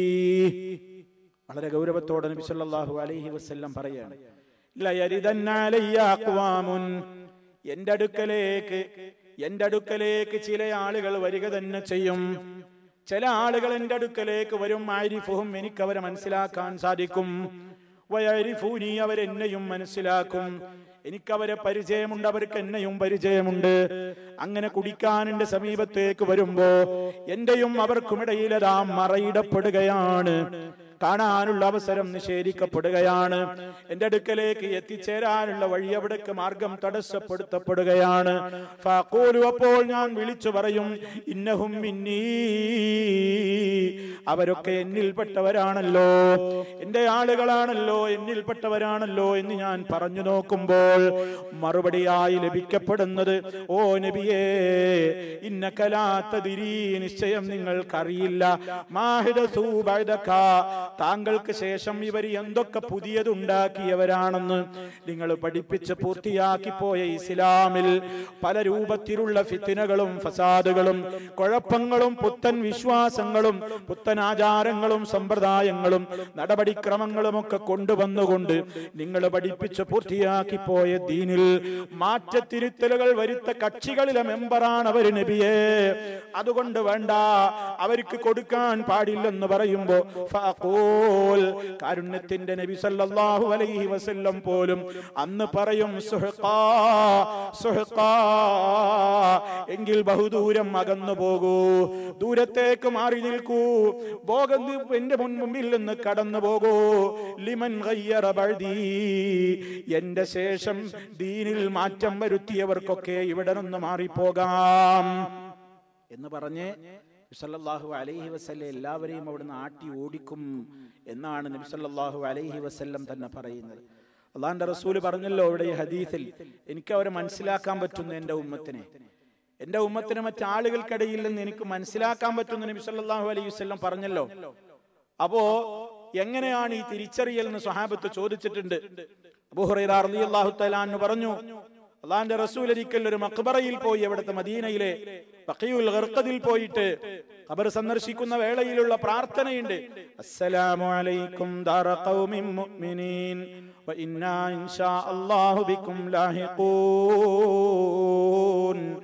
വളരെ ഗൗരവത്തോടെ നബി സല്ലല്ലാഹു അലൈഹി വസല്ലം പറയാണ് ലയരിദന്ന അലയ്യ അഖ്വാമുൻ എന്റെ അടുക്കലേക്ക് എന്റെ അടുക്കലേക്ക് ചില ആളുകൾ വരിക തന്നെ ചെയ്യും ചില ആളുകൾ എന്റെ അടുക്കലേക്ക് വരും ആരിഫുഹും എനിക്ക് അവരെ മനസ്സിലാക്കാൻ സാധിക്കും വയരിഫൂനി അവരെന്നെയും മനസ്സിലാക്കും എനിക്കവരെ പരിചയമുണ്ട് അവർക്ക് എന്നെയും പരിചയമുണ്ട് അങ്ങനെ കുടിക്കാൻ എന്റെ സമീപത്തേക്ക് വരുമ്പോ എന്റെയും അവർക്കുമിടയിലതാ മറയിടപ്പെടുകയാണ് കാണാനുള്ള അവസരം നിഷേധിക്കപ്പെടുകയാണ് എന്റെ അടുക്കലേക്ക് എത്തിച്ചേരാനുള്ള വഴി അവിടേക്ക് മാർഗം തടസ്സപ്പെടുത്തപ്പെടുകയാണ് ഫാക്കൂലു അപ്പോൾ ഞാൻ വിളിച്ചു പറയും ഇന്നഹും മിന്നീ അവരൊക്കെ എന്നിൽപ്പെട്ടവരാണല്ലോ എന്റെ ആളുകളാണല്ലോ എന്നിൽപ്പെട്ടവരാണല്ലോ എന്ന് ഞാൻ പറഞ്ഞു നോക്കുമ്പോൾ മറുപടിയായി ലഭിക്കപ്പെടുന്നത് ഓ നബിയേ ഇന്ന കലാത്തതിരി നിശ്ചയം നിങ്ങൾക്കറിയില്ല മാഹിദ സൂബൈദക താങ്കൾക്ക് ശേഷം ഇവർ എന്തൊക്കെ പുതിയതുണ്ടാക്കിയവരാണെന്ന് നിങ്ങൾ പഠിപ്പിച്ച് പൂർത്തിയാക്കി പോയ ഇസ്ലാമിൽ പല രൂപത്തിലുള്ള ഫിത്തിനകളും ഫസാദുകളും കുഴപ്പങ്ങളും പുത്തൻ വിശ്വാസങ്ങളും പുത്തൻ ആചാരങ്ങളും സമ്പ്രദായങ്ങളും നടപടിക്രമങ്ങളും ഒക്കെ കൊണ്ടുവന്നുകൊണ്ട് നിങ്ങൾ പഠിപ്പിച്ച് പൂർത്തിയാക്കി പോയ ദീനിൽ മാറ്റത്തിരുത്തലുകൾ വരുത്ത കക്ഷികളിലെ മെമ്പറാണ് അവർ നബിയെ അതുകൊണ്ട് വേണ്ട അവർക്ക് കൊടുക്കാൻ പാടില്ലെന്ന് പറയുമ്പോ ഫഖൂൽ കാരുണ്യത്തിന്റെ നബി സല്ലല്ലാഹു അലൈഹി വസല്ലം പോലും അന്ന് പറയും സുഹ്ഖാ സുഹ്ഖാ എങ്കിൽ ബഹുദൂരം അകന്നു പോകൂ ദൂരത്തേക്ക് മാറി നിൽക്കൂ ഭോഗം എന്റെ മുൻപിൽ നിന്ന് കടന്നു പോകൂ ലിമൻ ഗയ്യറ ബഅദീ എന്റെ ശേഷം ദീനിൽ മാറ്റം വരുത്തിയവർക്കൊക്കെ ഇവിടെ നിന്ന് മാറിപ്പോകാം എന്ന് പറഞ്ഞ് സല്ലല്ലാഹു അലൈഹി വസല്ലം എല്ലാവരെയും അവിടുന്ന് ആട്ടി ഓടിക്കും എന്നാണ് നബി സല്ലല്ലാഹു അലൈഹി വസല്ലം തന്നെ പറയുന്നത് അള്ളാന്റെ റസൂല് പറഞ്ഞല്ലോ ഇവിടെ ഈ ഹദീസിൽ എനിക്ക് അവരെ മനസ്സിലാക്കാൻ പറ്റുന്നു എന്റെ ഉമ്മത്തിനെ എന്റെ ഉമ്മത്തിനെ മറ്റാളുകൾക്കിടയിൽ നിന്ന് എനിക്ക് മനസ്സിലാക്കാൻ പറ്റുന്ന നബി സല്ലല്ലാഹു അലൈഹി വസല്ലം പറഞ്ഞല്ലോ അപ്പോ എങ്ങനെയാണ് ഈ തിരിച്ചറിയൽ എന്ന് സ്വഹാബത്ത് ചോദിച്ചിട്ടുണ്ട് അബൂഹുറൈറ റളിയല്ലാഹു തആല അൻഹു പറഞ്ഞു അള്ളാന്റെ റസൂൽ ഒരിക്കൽ ഒരു മക്ബറയിൽ പോയി അവിടുത്തെ മദീനയിലെ ബഖീഉൽ ഗർഖദിൽ പോയിട്ട് ഖബർ സന്ദർശിക്കുന്ന വേളയിലുള്ള പ്രാർത്ഥനയുണ്ട് അസ്സലാമു അലൈക്കും ദാറ ഖൗമിൻ മുഅ്മിനീൻ വ ഇന്നാ ഇൻഷാ അല്ലാഹു ബിക്കും ലാഹിഖൂൻ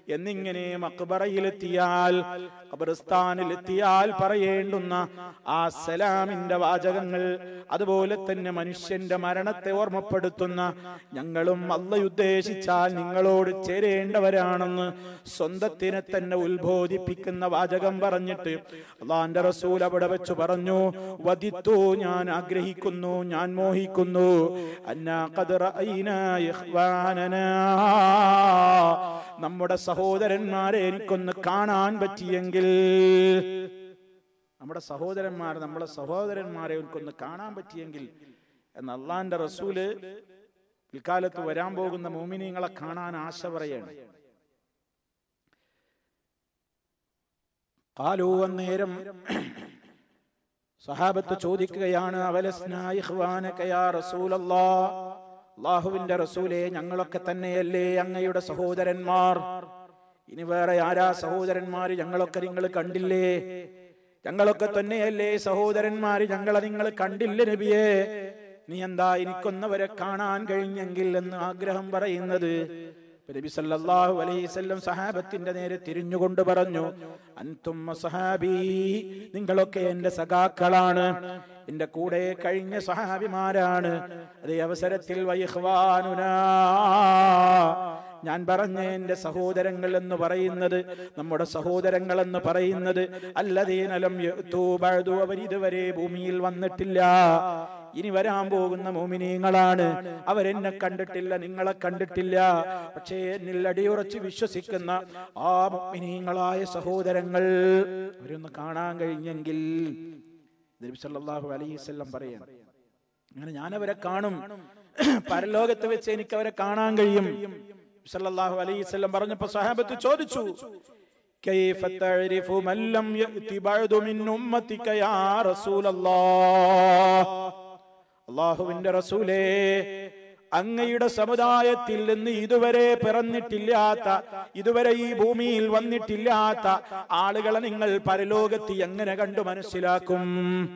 എന്നിങ്ങനെ മക്ബറയിലെത്തിയാൽ ഖബർസ്ഥാനിലെത്തിയാൽ പറയേണ്ടുന്ന ആ സലാമിന്റെ വാചകങ്ങൾ അതുപോലെ തന്നെ മനുഷ്യന്റെ മരണത്തെ ഓർമ്മപ്പെടുത്തുന്ന ഞങ്ങളും അല്ല ഉദ്ദേശിച്ചാൽ നിങ്ങളോട് ചേരേണ്ടവരാണെന്ന് സ്വന്തത്തിനെ തന്നെ ഉത്ബോധിപ്പിക്കുന്ന വാചകം പറഞ്ഞിട്ട് അള്ളാന്റെ റസൂൽ അവിടെ വെച്ച് പറഞ്ഞു വധിത്തു ഞാൻ ആഗ്രഹിക്കുന്നു ഞാൻ മോഹിക്കുന്നു അന്നാ ഖദ് റഅയ്നാ ഇഖ്വാനനാ നമ്മുടെ സഹോദരന്മാരെ എനിക്കൊന്ന് കാണാൻ പറ്റിയെങ്കിൽ നമ്മുടെ സഹോദരന്മാർ നമ്മുടെ സഹോദരന്മാരെ എനിക്കൊന്ന് കാണാൻ പറ്റിയെങ്കിൽ എന്ന് അള്ളാന്റെ റസൂല് പിൽക്കാലത്ത് വരാൻ പോകുന്ന മോമിനിങ്ങളെ കാണാൻ ആശ പറയാണ് കാലു അന്നേരം സഹാബത്ത് ചോദിക്കുകയാണ് അള്ളാഹുവിന്റെ റസൂലെ ഞങ്ങളൊക്കെ തന്നെയല്ലേ അങ്ങയുടെ സഹോദരന്മാർ ഇനി വേറെ ആരാ സഹോദരന്മാര് ഞങ്ങളൊക്കെ നിങ്ങൾ കണ്ടില്ലേ ഞങ്ങളൊക്കെ തന്നെയല്ലേ സഹോദരന്മാര് ഞങ്ങളെ നിങ്ങൾ കണ്ടില്ല നബിയെ നീ എന്താ എനിക്കൊന്നവരെ കാണാൻ കഴിഞ്ഞെങ്കിൽ എന്ന് ആഗ്രഹം പറയുന്നത് നബി സല്ലല്ലാഹു അലൈഹി വസല്ലം സഹാബത്തിന്റെ നേരെ തിരിഞ്ഞുകൊണ്ട് പറഞ്ഞു അൻതും സഹാബി നിങ്ങളൊക്കെ എന്റെ സഖാക്കളാണ് എന്റെ കൂടെ കഴിഞ്ഞ സഹാബിമാരാണ് അതേ അവസരത്തിൽ വൈഹ്വാനുനാ ഞാൻ പറഞ്ഞ എന്റെ സഹോദരങ്ങൾ എന്ന് പറയുന്നത് നമ്മുടെ സഹോദരങ്ങൾ എന്ന് പറയുന്നത് അല്ലതീനലം അവരിതുവരെ ഭൂമിയിൽ വന്നിട്ടില്ല ഇനി വരാൻ പോകുന്ന മോമിനീങ്ങളാണ് അവരെന്നെ കണ്ടിട്ടില്ല നിങ്ങളെ കണ്ടിട്ടില്ല പക്ഷേ എന്നിൽ അടിയുറച്ച് വിശ്വസിക്കുന്ന ആ മോമിനീങ്ങളായ സഹോദരങ്ങൾ അവരൊന്ന് കാണാൻ കഴിഞ്ഞെങ്കിൽ നബി സല്ലല്ലാഹു അലൈഹി വസല്ലം പറയാണ് അങ്ങനെ ഞാൻ അവരെ കാണും പരലോകത്ത് വെച്ച് എനിക്ക് അവരെ കാണാൻ കഴിയും സല്ലല്ലാഹു അലൈഹി വസല്ലം പറഞ്ഞപ്പോൾ സഹാബത്ത് ചോദിച്ചു كيف تعرف من لم يأت بعد من أمتك يا رسول الله അള്ളാഹുവിന്റെ റസൂലേ അങ്ങയുടെ സമുദായത്തിൽ നിന്ന് ഇതുവരെ പിറന്നിട്ടില്ലാത്ത ഇതുവരെ ഈ ഭൂമിയിൽ വന്നിട്ടില്ലാത്ത ആളുകളെ നിങ്ങൾ പരലോകത്ത് എങ്ങനെ കണ്ടു മനസ്സിലാക്കും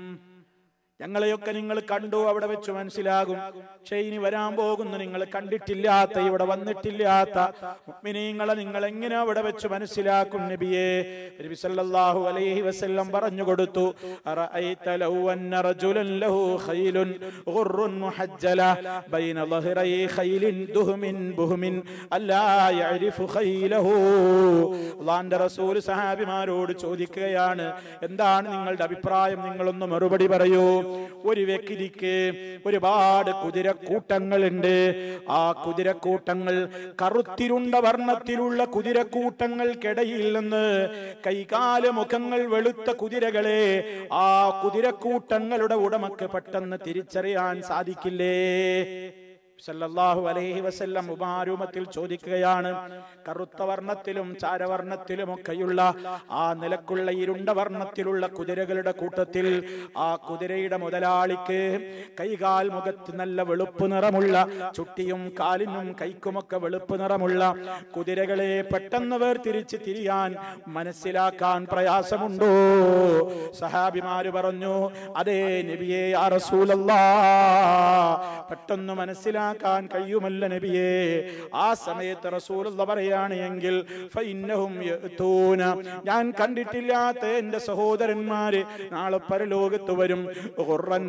ഞങ്ങളെയൊക്കെ നിങ്ങൾ കണ്ടു അവിടെ വെച്ച് മനസ്സിലാകും പക്ഷേ ഇനി വരാൻ പോകുന്നു നിങ്ങൾ കണ്ടിട്ടില്ലാത്ത ഇവിടെ വന്നിട്ടില്ലാത്ത മുഅ്മിനീങ്ങളെ നിങ്ങൾ എങ്ങനെ അവിടെ വെച്ച് മനസ്സിലാക്കും നബിയെ നബി സല്ലല്ലാഹു അലൈഹി വസല്ലം പറഞ്ഞു കൊടുത്തു അറഅയ്ത ലൗ അന്ന റജുലൻ ലഹു ഖൈലുൻ ഗുർറുൻ മുഹജ്ജല ബൈന ളഹ്റൈ ഖൈലിൻ ദുഹ്മിൻ ബുഹ്മിൻ അല്ലാ യഅരിഫു ഖൈലഹു അല്ലാഹുവിന്റെ റസൂൽ സഹാബിമാരോട് ചോദിക്കുകയാണ് എന്താണ് നിങ്ങളുടെ അഭിപ്രായം നിങ്ങളൊന്ന് മറുപടി പറയൂ ഒരു വ്യക്തിക്ക് ഒരുപാട് കുതിരക്കൂട്ടങ്ങളുണ്ട് ആ കുതിരക്കൂട്ടങ്ങൾ കറുത്തിരുണ്ട വർണ്ണത്തിലുള്ള കുതിരക്കൂട്ടങ്ങൾക്കിടയിൽ നിന്ന് കൈകാല മുഖങ്ങൾ വെളുത്ത കുതിരകളെ ആ കുതിരക്കൂട്ടങ്ങളുടെ ഉടമക്ക് പെട്ടെന്ന് തിരിച്ചറിയാൻ സാധിക്കില്ലേ സല്ലല്ലാഹു അലൈഹി വസല്ലം ഉപാരൂപത്തിൽ ചോദിക്കുകയാണ് കറുത്ത വർണ്ണത്തിലും ചാരവർണ്ണത്തിലും ഒക്കെയുള്ള ആ നിലക്കുള്ള ഇരുണ്ട വർണ്ണത്തിലുള്ള കുതിരകളുടെ കൂട്ടത്തിൽ ആ കുതിരയുടെ മുതലാളിക്ക് കൈകാൽ മുഖത്ത് നല്ല വെളുപ്പ് നിറമുള്ള ചുട്ടിയും കാലിനും കൈക്കുമൊക്കെ വെളുപ്പ് നിറമുള്ള കുതിരകളെ പെട്ടെന്ന് വേർതിരിച്ച് തിരിയാൻ മനസ്സിലാക്കാൻ പ്രയാസമുണ്ടോ സഹാബിമാര് പറഞ്ഞു അതേ നബിയെ ആ റസൂലല്ലാ പെട്ടെന്ന് മനസ്സിലാക്കാൻ കഴിയുമല്ല നബിയെ ആ സമയത്ത് റസൂലുള്ള പറയാണ് എങ്കിൽ ഫൈന്നഹും യഅ്തൂന. ഞാൻ കണ്ടിട്ടില്ലാത്ത എന്റെ സഹോദരന്മാര് നാളെ പരലോകത്ത് വരും ഖുർറൻ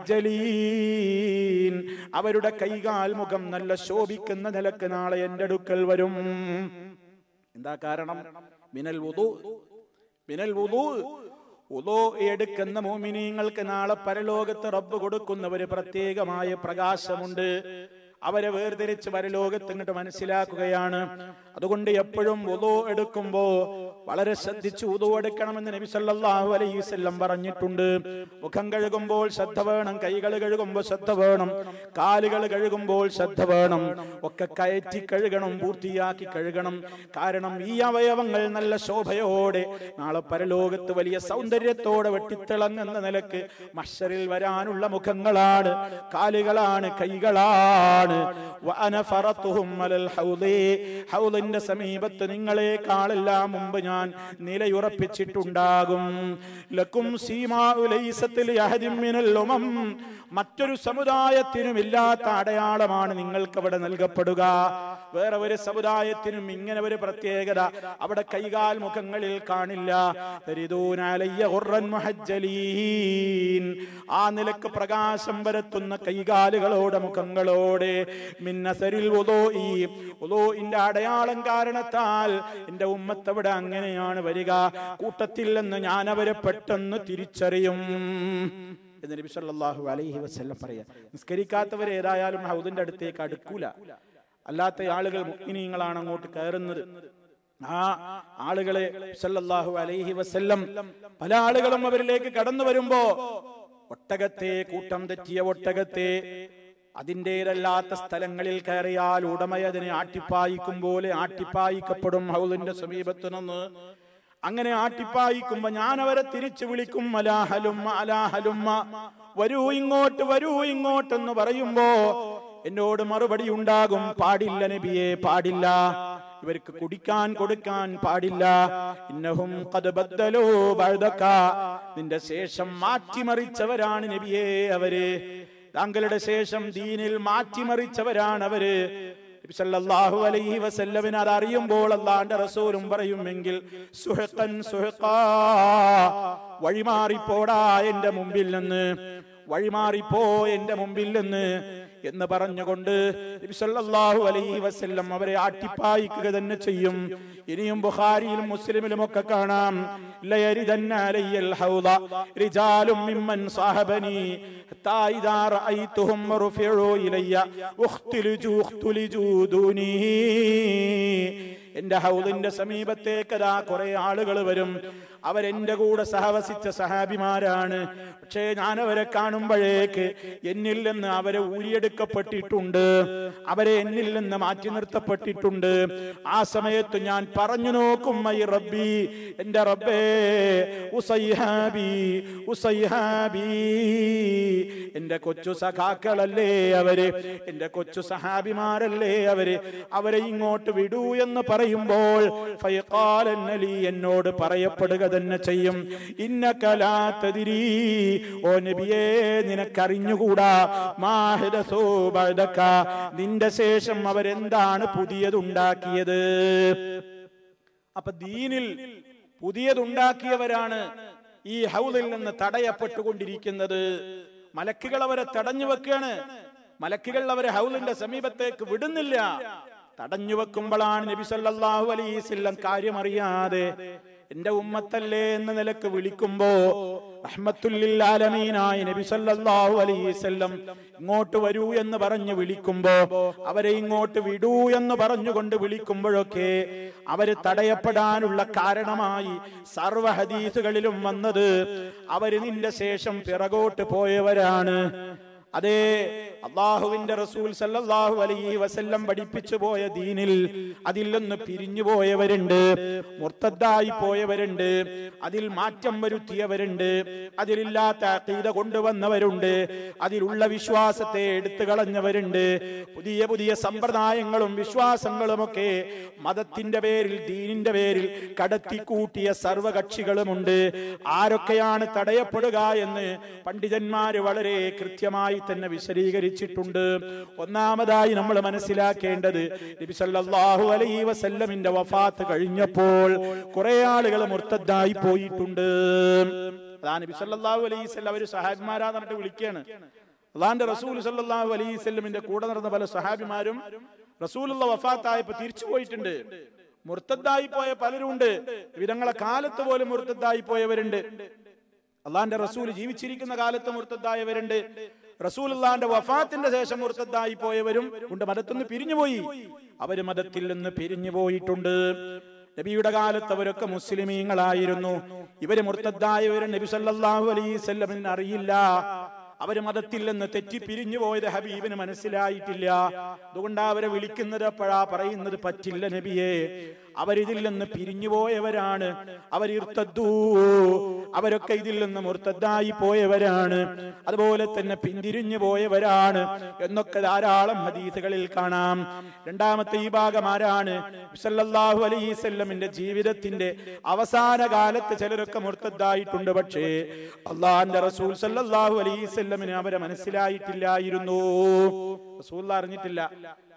മുഹജ്ജലീൻ അവരുടെ കൈകാൽ മുഖം നല്ല ശോഭിക്കുന്ന നിലക്ക് നാളെ എന്റെ അടുക്കൽ വരും എന്താ കാരണം മിനൽ വുദു മിനൽ വുദു ഉദോ എടുക്കുന്ന മോമിനീങ്ങൾക്ക് നാളെ പരലോകത്ത് റബ്ബ് കൊടുക്കുന്ന ഒരു പ്രത്യേകമായ പ്രകാശമുണ്ട് അവരെ വേർതിരിച്ച് പരലോകത്ത് ഇങ്ങോട്ട് മനസ്സിലാക്കുകയാണ് അതുകൊണ്ട് എപ്പോഴും ഉദോ എടുക്കുമ്പോ വളരെ ശ്രദ്ധിച്ച് ഉദോ എടുക്കണമെന്ന് നബി സല്ലല്ലാഹു അലൈഹി വസല്ലം പറഞ്ഞിട്ടുണ്ട് മുഖം കഴുകുമ്പോൾ ശ്രദ്ധ വേണം കൈകൾ കഴുകുമ്പോൾ ശ്രദ്ധ വേണം കാലുകൾ കഴുകുമ്പോൾ ശ്രദ്ധ വേണം ഒക്കെ കയറ്റി കഴുകണം പൂർത്തിയാക്കി കഴുകണം കാരണം ഈ അവയവങ്ങൾ നല്ല ശോഭയോടെ നാളെ പരലോകത്ത് വലിയ സൗന്ദര്യത്തോടെ വെട്ടിത്തിളങ്ങുന്ന നിലക്ക് മഷറിൽ വരാനുള്ള മുഖങ്ങളാണ് കാലുകളാണ് കൈകളാണ് വഅന ഫറത്തുഹും അലൽ ഹൗദി. ഹൗദിന്റെ സമീപത്ത് നിങ്ങളെക്കാളെല്ലാം മുമ്പ് ഞാൻ നിലയുറപ്പിച്ചിട്ടുണ്ടാകും ലക്കും സീമാഉ ലൈസത്തിൽ യഹദിൻ മിനൽ ഉമം മറ്റൊരു സമുദായത്തിനും ഇല്ലാത്ത അടയാളമാണ് നിങ്ങൾക്ക് അവിടെ നൽകപ്പെടുക വേറെ ഒരു സമുദായത്തിനും ഇങ്ങനെ ഒരു പ്രത്യേകത അവിടെ കൈകാൽ മുഖങ്ങളിൽ കാണില്ല തരിദൂനാലയ്യ ഖുർറൻ മുഹജ്ജലീൻ. ആ നിലക്ക് പ്രകാശം പരത്തുന്ന കൈകാലുകളോടെ മുഖങ്ങളോടെ മിന്നസരിൽ ഉദോഇ. ഉദോഇന്റെ അടയാളം കാരണത്താൽ എന്റെ ഉമ്മത്തവിടെ അങ്ങനെയാണ് വരിക കൂട്ടത്തിൽ നിന്ന് ഞാൻ അവരെ പെട്ടെന്ന് തിരിച്ചറിയും എന്ന് നബി സല്ലല്ലാഹു അലൈഹി വസല്ലം പറയാ നിസ്കരിക്കാത്തവർ ഏതായാലും ഹൗദിന്റെ അടുത്തേക്ക് അടുക്കൂല അല്ലാത്ത ആളുകൾ മുഗ്മിനീങ്ങളാണ് അങ്ങോട്ട് കയറുന്നത് ആ ആളുകളെ സല്ലല്ലാഹു അലൈഹി വസല്ലം പല ആളുകളും അവരിലേക്ക് കടന്നു വരുമ്പോ ഒട്ടകത്തെ കൂട്ടം തെറ്റിയ ഒട്ടകത്തെ അതിൻ്റെതല്ലാത്ത സ്ഥലങ്ങളിൽ കയറിയാൽ ഉടമയതിനെ ആട്ടിപ്പായിക്കും പോലെ ആട്ടിപ്പായിക്കപ്പെടും ഹൗലിന്റെ സമീപത്ത് നിന്ന് അങ്ങനെ ആട്ടിപ്പായിക്കുമ്പോ ഞാൻ അവരെ തിരിച്ചു വിളിക്കും അലാഹലുമ്മ അലാഹലുമ്മ വരൂ ഇങ്ങോട്ട് വരൂ ഇങ്ങോട്ടെന്ന് പറയുമ്പോ എന്നോട് മറുപടി ഉണ്ടാകും പാടില്ല നബിയെ പാടില്ല ഇവർക്ക് കുടിക്കാൻ കൊടുക്കാൻ പാടില്ല ഇന്നഹും ഖദ് ബദ്ദലൂ ബഅദക നിന്റെ ശേഷം മാറ്റിമറിച്ചവരാണ് നബിയെ അവര് താങ്കളുടെ ശേഷം ദീനിൽ മാറ്റിമറിച്ചവരാണ് അവര് നബി സല്ലല്ലാഹു അലൈഹി വസല്ലമിന് അത് അറിയുമ്പോൾ അള്ളാന്റെ റസൂലും പറയുമെങ്കിൽ സുഹഖൻ സുഹഖാ വഴിമാറിപ്പോടാ എന്റെ മുമ്പിൽ നിന്ന് വഴിമാറിപ്പോ എന്റെ മുമ്പിൽ നിന്ന് എന്ന് പറഞ്ഞുകൊണ്ട് നബി സല്ലല്ലാഹു അലൈഹി വസല്ലം അവരെ ആട്ടിപ്പായിക്കുക തന്നെ ചെയ്യും ഇനിയും ബുഖാരിയിലും മുസ്ലിമിലും ഒക്കെ കാണാം ലയരിദന്ന അലയ്യൽ ഹൗദ റിജാലും മിമ്മൻ സാഹബനി ഹത്താ ഇദാ റഅയ്തുഹും റുഫിഉ ഇലയ്യ ഉഖ്തുലിജു ഉഖ്തുലിജു ദൂനി എന്റെ ഹൗദിന്റെ സമീപത്തേക്ക് അതാ കുറെ ആളുകൾ വരും അവരെന്റെ കൂടെ സഹവസിച്ച സഹാബിമാരാണ് പക്ഷേ ഞാൻ അവരെ കാണുമ്പോഴേക്ക് എന്നിൽ നിന്ന് അവരെ ഊരിയെടുക്കപ്പെട്ടിട്ടുണ്ട് അവരെ എന്നിൽ നിന്ന് മാറ്റി നിർത്തപ്പെട്ടിട്ടുണ്ട് ആ സമയത്ത് ഞാൻ പറഞ്ഞു നോക്കും മൈ റബ്ബി എന്റെ റബ്ബേ ഉസൈഹാബി ഉസൈഹാബി എന്റെ കൊച്ചു സഖാക്കളല്ലേ അവര് എന്റെ കൊച്ചു സഹാബിമാരല്ലേ അവര് അവരെ ഇങ്ങോട്ട് വിടൂ എന്ന് പറയുമ്പോൾ ഫയഖാലൻ അലി എന്നോട് പറയപ്പെടുക തന്നെ ചെയ്യും ഇന്നകലാത്തതിരി ഓ നബിയേ നിനക്കറിഞ്ഞുകൂടാ മാഹിദസോ ബഅദക നിന്റെ ശേഷം അവരെന്താണ് പുതിയതുണ്ടാക്കിയത് അപ്പൊ ദീനിൽ പുതിയതുണ്ടാക്കിയവരാണ് ഈ ഹൗദിൽ നിന്ന് തടയപ്പെട്ടുകൊണ്ടിരിക്കുന്നത് മലക്കുകൾ അവരെ തടഞ്ഞു വെക്കാണ് മലക്കുകൾ അവരെ ഹൗലിന്റെ സമീപത്തേക്ക് വിടുന്നില്ല തടഞ്ഞു വെക്കുമ്പോഴാണ് നബി സല്ലല്ലാഹു അലൈഹി വസല്ലം കാര്യം അറിയാതെ എന്റെ ഉമ്മത്തല്ലേ എന്ന നിലക്ക് വിളിക്കുമ്പോ റഹ്മത്തുല്ലിൽ ആലമീനായ നബി സല്ലല്ലാഹു അലൈഹി വസല്ലം ഇങ്ങോട്ട് വരൂ എന്ന് പറഞ്ഞ് വിളിക്കുമ്പോ അവരെ ഇങ്ങോട്ട് വിടൂ എന്ന് പറഞ്ഞുകൊണ്ട് വിളിക്കുമ്പോഴൊക്കെ അവര് തടയപ്പെടാനുള്ള കാരണമായി സർവ ഹദീസുകളിലും വന്നത് അവര് നിന്റെ ശേഷം പിറകോട്ട് പോയവരാണ് അതേ അള്ളാഹുവിന്റെ റസൂൽ സല്ലല്ലാഹു അലൈഹി വസല്ലം പഠിപ്പിച്ചു പോയ ദീനിൽ അതിൽ നിന്ന് പിരിഞ്ഞു പോയവരുണ്ട് മുർത്തദ്ദായി പോയവരുണ്ട് അതിൽ മാറ്റം വരുത്തിയവരുണ്ട് അതിലില്ലാത്ത അഖീദ കൊണ്ടുവന്നവരുണ്ട് അതിലുള്ള വിശ്വാസത്തെ എടുത്തു കളഞ്ഞവരുണ്ട് പുതിയ പുതിയ സമ്പ്രദായങ്ങളും വിശ്വാസങ്ങളുമൊക്കെ മതത്തിന്റെ പേരിൽ ദീനിന്റെ പേരിൽ കടത്തിക്കൂട്ടിയ സർവകക്ഷികളുമുണ്ട് ആരൊക്കെയാണ് തടയപ്പെടുക എന്ന് പണ്ഡിതന്മാര് വളരെ കൃത്യമായി തന്നെ വിശദീകരിച്ചിട്ടുണ്ട് ഒന്നാമതായി നമ്മൾ മനസ്സിലാക്കേണ്ടത് നബി സല്ലല്ലാഹു അലൈഹി വസല്ലമിന്റെ വഫാത്ത് കഴിഞ്ഞപ്പോൾ കുറെ ആളുകൾ മുർത്തദ്ദായി പോയിട്ടുണ്ട് അതാ നബി സല്ലല്ലാഹു അലൈഹി വസല്ലം അവര് സഹാബിമാരാ പറഞ്ഞിട്ട് വിളിക്കുകയാണ് അള്ളാന്റെ റസൂൽ സല്ലല്ലാഹു അലൈഹി വസല്ലമിന്റെ കൂടെ നടന്ന പല സഹാബിമാരും റസൂലുള്ള വഫാത്തായപ്പോ തിരിച്ചു പോയിട്ടുണ്ട് മുർത്തദ്ദായി പോയ പലരുണ്ട് വിധങ്ങളെ കാലത്ത് പോലും മുർത്തദ്ദായി പോയവരുണ്ട് അള്ളാന്റെ റസൂൽ ജീവിച്ചിരിക്കുന്ന കാലത്ത് മുർത്തദ്ദായവരുണ്ട് റസൂൽ അള്ളാന്റെ വഫാത്തിന്റെ ശേഷം മുർത്തദ്ദായി പോയവരും ഉണ്ട് മതത്തിൽ നിന്ന് പിരിഞ്ഞുപോയി അവര് മതത്തിൽ നിന്ന് പിരിഞ്ഞു പോയിട്ടുണ്ട് നബിയുടെ കാലത്ത് അവരൊക്കെ മുസ്ലിമീങ്ങളായിരുന്നു ഇവര് മുർത്തദ്ദായവര് നബി സല്ലല്ലാഹു അലൈഹി വസല്ലമിന് അറിയില്ല അവര് മതത്തിൽ നിന്ന് തെറ്റി പിരിഞ്ഞു പോയത് ഹബീബിന് മനസ്സിലായിട്ടില്ല അതുകൊണ്ട് അവരെ വിളിക്കുന്നത് എപ്പോഴാ പറയുന്നത് പറ്റില്ല നബിയെ അവരിതിൽ നിന്ന് പിരിഞ്ഞു പോയവരാണ് അവരിർത്തദ്ദൂ അവരൊക്കെ ഇതിൽ നിന്ന് മുർത്തദ്ദായി പോയവരാണ് അതുപോലെ തന്നെ പിന്തിരിഞ്ഞു പോയവരാണ് എന്നൊക്കെ ധാരാളം ഹദീസുകളിൽ കാണാം രണ്ടാമത്തെ ഈ ഭാഗം ആരാണ് സല്ലല്ലാഹു അലൈഹി വസല്ലമിന്റെ ജീവിതത്തിന്റെ അവസാന കാലത്ത് ചിലരൊക്കെ മുർത്തദ്ദായിട്ടുണ്ട് പക്ഷേ അള്ളാഹിന്റെ റസൂൽ സല്ലല്ലാഹു അലൈഹി വസല്ലമിന് അവരെ മനസ്സിലായിട്ടില്ലായിരുന്നു റസൂൽ അറിഞ്ഞിട്ടില്ല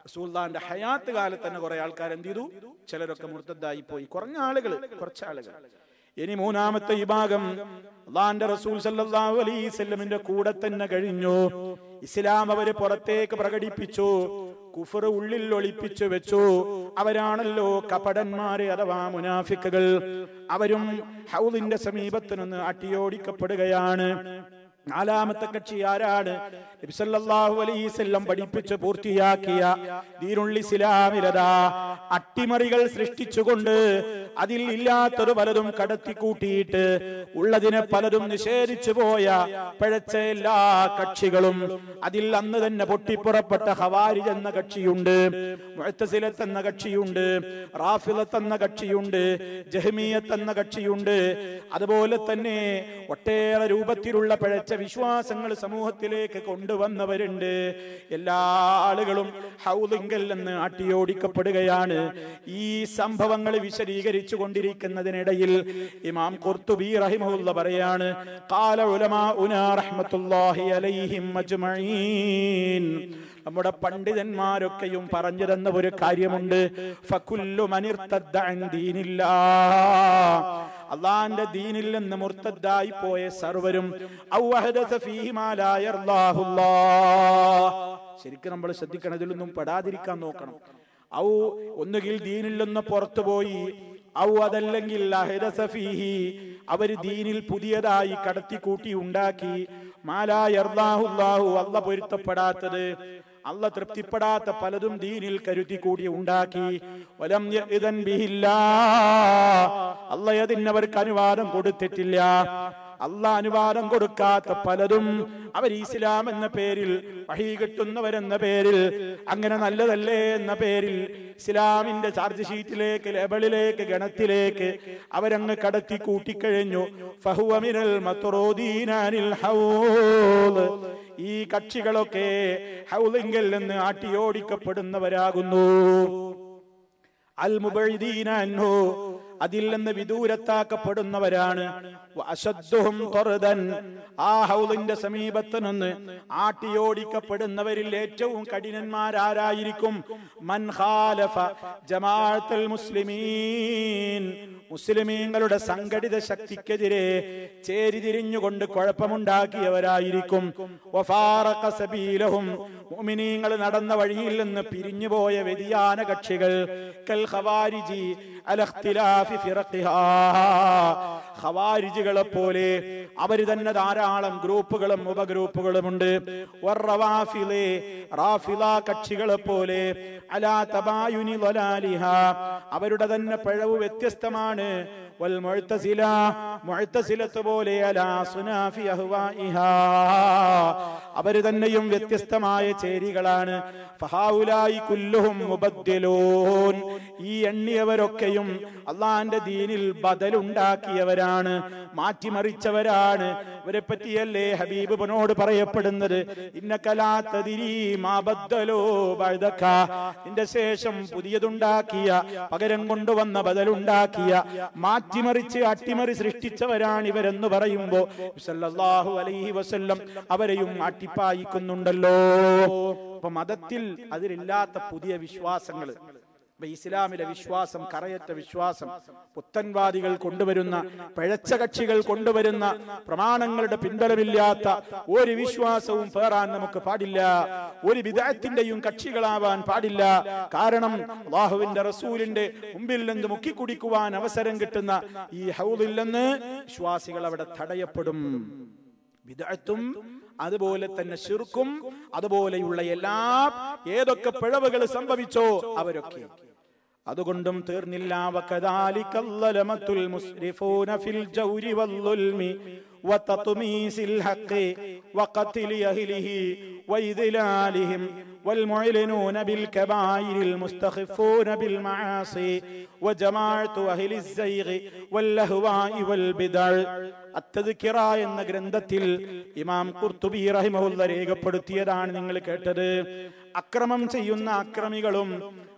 റസൂൽദാന്റെ ഹയാത്ത് കാലത്ത് തന്നെ കുറെ ആൾക്കാർ എന്ത് ചെയ്തു ചിലരൊക്കെ മുർത്തദ്ദായി പോയി കുറഞ്ഞ ആളുകൾ കുറച്ച് ആളുകൾ ഇനി മൂന്നാമത്തെ വിഭാഗം അള്ളാന്റെ റസൂൽ സല്ലല്ലാഹു അലൈഹി വസല്ലമിന്റെ കൂടെ തന്നെ കഴിഞ്ഞു ഇസ്ലാം അവര് പുറത്തേക്ക് പ്രകടിപ്പിച്ചു കുഫർ ഉള്ളിൽ ഒളിപ്പിച്ചു വെച്ചു അവരാണല്ലോ കപടന്മാര് അഥവാ മുനാഫിക്കുകൾ അവരും ഹൗദിന്റെ സമീപത്ത് നിന്ന് അട്ടിയോടിക്കപ്പെടുകയാണ് നാലാമത്തെ കക്ഷി ആരാണ് നബിസല്ലാഹു അലൈസല്ലം പഠിപ്പിച്ച് പൂർത്തിയാക്കിയ ദീനുള്ളി ഇസ്ലാമിലതാ അട്ടിമറികൾ സൃഷ്ടിച്ചുകൊണ്ട് അതിൽ ഇല്ലാത്തത് പലതും കടത്തിക്കൂട്ടിയിട്ട് ഉള്ളതിനെ പലതും നിഷേധിച്ചു പോയ പഴച്ച എല്ലാ കക്ഷികളും അതിൽ അന്ന് തന്നെ പൊട്ടിപ്പുറപ്പെട്ട ഹവാരിജ് എന്ന കക്ഷിയുണ്ട് മുഴത്തസിലത്ത് എന്ന കക്ഷിയുണ്ട് റാഫിലത്ത് എന്ന കക്ഷിയുണ്ട് ജഹ്മിയത്ത് എന്ന കക്ഷിയുണ്ട് അതുപോലെ തന്നെ ഒട്ടേറെ രൂപത്തിലുള്ള പഴച്ച വിശ്വാസങ്ങൾ സമൂഹത്തിലേക്ക് കൊണ്ടുവന്നവരുണ്ട് എല്ലാ ആളുകളും ഹൗലിങ്കൽ എന്ന് അട്ടിയോടിക്കപ്പെടുകയാണ് ഈ സംഭവങ്ങൾ വിശദീകരിച്ചു കൊണ്ടിരിക്കുന്നതിനിടയിൽ ഇമാം ഖുർത്തുബി റഹിമഹുല്ല പറയാണ് ഖാല ഉലമാഉനാ റഹ്മത്തുള്ളാഹി അലൈഹിം അജ്മഈൻ നമ്മുടെ പണ്ഡിതന്മാരൊക്കെയും പറഞ്ഞു തന്ന ഒരു കാര്യമുണ്ട് ഫകുല്ലു മനിർത്തദ്ദ അൻ ദീനില്ലാഹ് അള്ളാന്റെ ദീനിൽ നിന്ന് മുർത്തദ്ദായി പോയ സർവരും ഔ അഹദസ ഫീഹി മാ ലാ യർദാഹുല്ലാഹ്. ശരിക്കും നമ്മൾ ശ്രദ്ധിക്കണം ഇതിലൊന്നും പെടാതിരിക്കാൻ നോക്കണം ഔ ഒന്നുകിൽ ദീനിൽ നിന്ന് പുറത്തുപോയി ഔ അതല്ലെങ്കിൽ അഹദസ ഫീഹി അവര് ദീനിൽ പുതിയതായി കടത്തിക്കൂട്ടി ഉണ്ടാക്കി മാലാ യർദാഹുല്ലാഹു അല്ല പൊരുത്തപ്പെടാത്തത് അല്ല തൃപ്തിപ്പെടാത്ത പലതും ദീനിൽ കരുതി കൂടി ഉണ്ടാക്കി വലം യഇദൻ ബിഹില്ലാ അല്ല അതിനവർക്ക് അനുവാദം കൊടുത്തിട്ടില്ല അല്ല അനുവാദം കൊടുക്കാത്ത പലതും അവർ ഇസ്ലാം എന്ന പേരിൽ വഹി കിട്ടുന്നവരെന്ന പേരിൽ അങ്ങനെ നല്ലതല്ലേ എന്ന പേരിൽ ഇസ്ലാമിന്റെ ചാർജ് ഷീറ്റിലേക്ക് ലേബിളിലേക്ക് ഗണത്തിലേക്ക് അവരങ്ങ് കടത്തി കൂട്ടിക്കഴിഞ്ഞു ഫഹുവമിനൽ മത്തുറോദീനാനിൽ ഹൗള് ഈ കക്ഷികളൊക്കെ ഹൗലിങ്കൽ നിന്ന് ആട്ടിയോടിക്കപ്പെടുന്നവരാകുന്നു അൽ മുബൈദീന അൻഹു അതിൽ നിന്ന് വിദൂരത്താക്കപ്പെടുന്നവരാണ് അശദ്ദുഹും ത്വറുദൻ. ആ ഹൗലിന്റെ സമീപത്ത് നിന്ന് ആട്ടിയോടിക്കപ്പെടുന്നവരിൽ ഏറ്റവും കഠിനന്മാരാരായിരിക്കും മൻ ഖാലഫ ജമാഅത്തുൽ മുസ്ലിമീൻ മുസ്ലിമീങ്ങളുടെ സംഘടിത ശക്തിക്കെതിരെ ചേരിതിരിഞ്ഞുകൊണ്ട് കുഴപ്പമുണ്ടാക്കിയവരായിരിക്കും വഫാറഖ സബീലഹും മുഅ്മിനീങ്ങൾ നടന്ന വഴിയിൽ നിന്ന് പിരിഞ്ഞുപോയ വ്യതിയാന കക്ഷികൾ കൽ ഖവാരിജി അല ഇഖ്തിലാഫി ഫിറഖിഹാ ഖവാരിജുകളെ പോലെ അവർ തന്നെ ധാരാളം ഗ്രൂപ്പുകളും ഉപഗ്രൂപ്പുകളുമുണ്ട് വറവാഫിലെ റാഫില കക്ഷികളെ പോലെ അലാ തബായുനി ളലാലിഹ അവരുടെ തന്നെ പിഴവ് വ്യത്യസ്തമാണ് വൽ മുഅ്തസില മുഅ്തസിലത്ത് പോലെ അലാ സുനാഫി അഹ്വാഇഹാ അവർ തന്നെയും വ്യത്യസ്തമായ ചേരികളാണ് ഫഹാഉലായി കുല്ലുഹും മുബദ്ദിലൂൻ ഈ എണ്ണിയവരൊക്കെയും അള്ളാന്റെ ദീനിൽ ബദലുണ്ടാക്കിയവരാണ് മാറ്റിമറിച്ചവരാണ് ഇവരെ പറ്റിയല്ലേ ഹബീബ് ബനോട് പറയപ്പെടുന്നത് ഇന്നക്കലാത്തതിരി മാബദ്ദലോ ബഅദക നിന്റെ ശേഷം പുതിയതുണ്ടാക്കിയ പകരം കൊണ്ടുവന്ന ബദലുണ്ടാക്കിയ മാറ്റിമറിച്ച് അട്ടിമറി സൃഷ്ടിച്ചവരാണ് ഇവരെന്ന് പറയുമ്പോ സല്ലല്ലാഹു അലൈഹി വസല്ലം അവരെയും അട്ടിപ്പായിക്കുന്നുണ്ടല്ലോ അപ്പൊ മതത്തിൽ അതിലില്ലാത്ത പുതിയ വിശ്വാസങ്ങൾ ഇപ്പൊ ഇസ്ലാമിലെ വിശ്വാസം കറയറ്റ വിശ്വാസം പുത്തൻവാദികൾ കൊണ്ടുവരുന്ന പിഴച്ച കക്ഷികൾ കൊണ്ടുവരുന്ന പ്രമാണങ്ങളുടെ പിൻബലമില്ലാത്ത ഒരു വിശ്വാസവും പേറാൻ നമുക്ക് പാടില്ല ഒരു വിദഗ്ധത്തിന്റെയും കക്ഷികളാവാൻ പാടില്ല കാരണം അള്ളാഹുവിന്റെ റസൂലിന്റെ മുമ്പിൽ നിന്ന് മുക്കിക്കുടിക്കുവാൻ അവസരം കിട്ടുന്ന ഈ ഹൗദിൽ നിന്ന് വിശ്വാസികൾ അവിടെ തടയപ്പെടും വിദഗ്ധത്തും അതുപോലെ തന്നെ ശിർക്കും അതുപോലെയുള്ള എല്ലാ ഏതൊക്കെ പിഴവുകൾ സംഭവിച്ചോ അവരൊക്കെ അതുകൊണ്ടും തീർന്നില്ല വകദാലികല്ലലമത്തുൽ മുസ്രിഫൂന ഫിൽ ജൗരി വല്ലുൽമി وتطميس الحق وقتل أهله وإذلالهم والمعلنون بالكبائر المستخفون بالمعاصي وجماعة أهل الزيغ واللهواء والبدع അത്തദ്ക്കിറ എന്ന ഗ്രന്ഥത്തിൽ ഇമാം ഖുർത്തുബി റഹിമഹുല്ല രേഖപ്പെടുത്തിയതാണ് നിങ്ങൾ കേട്ടത് അക്രമം ചെയ്യുന്ന അക്രമികളും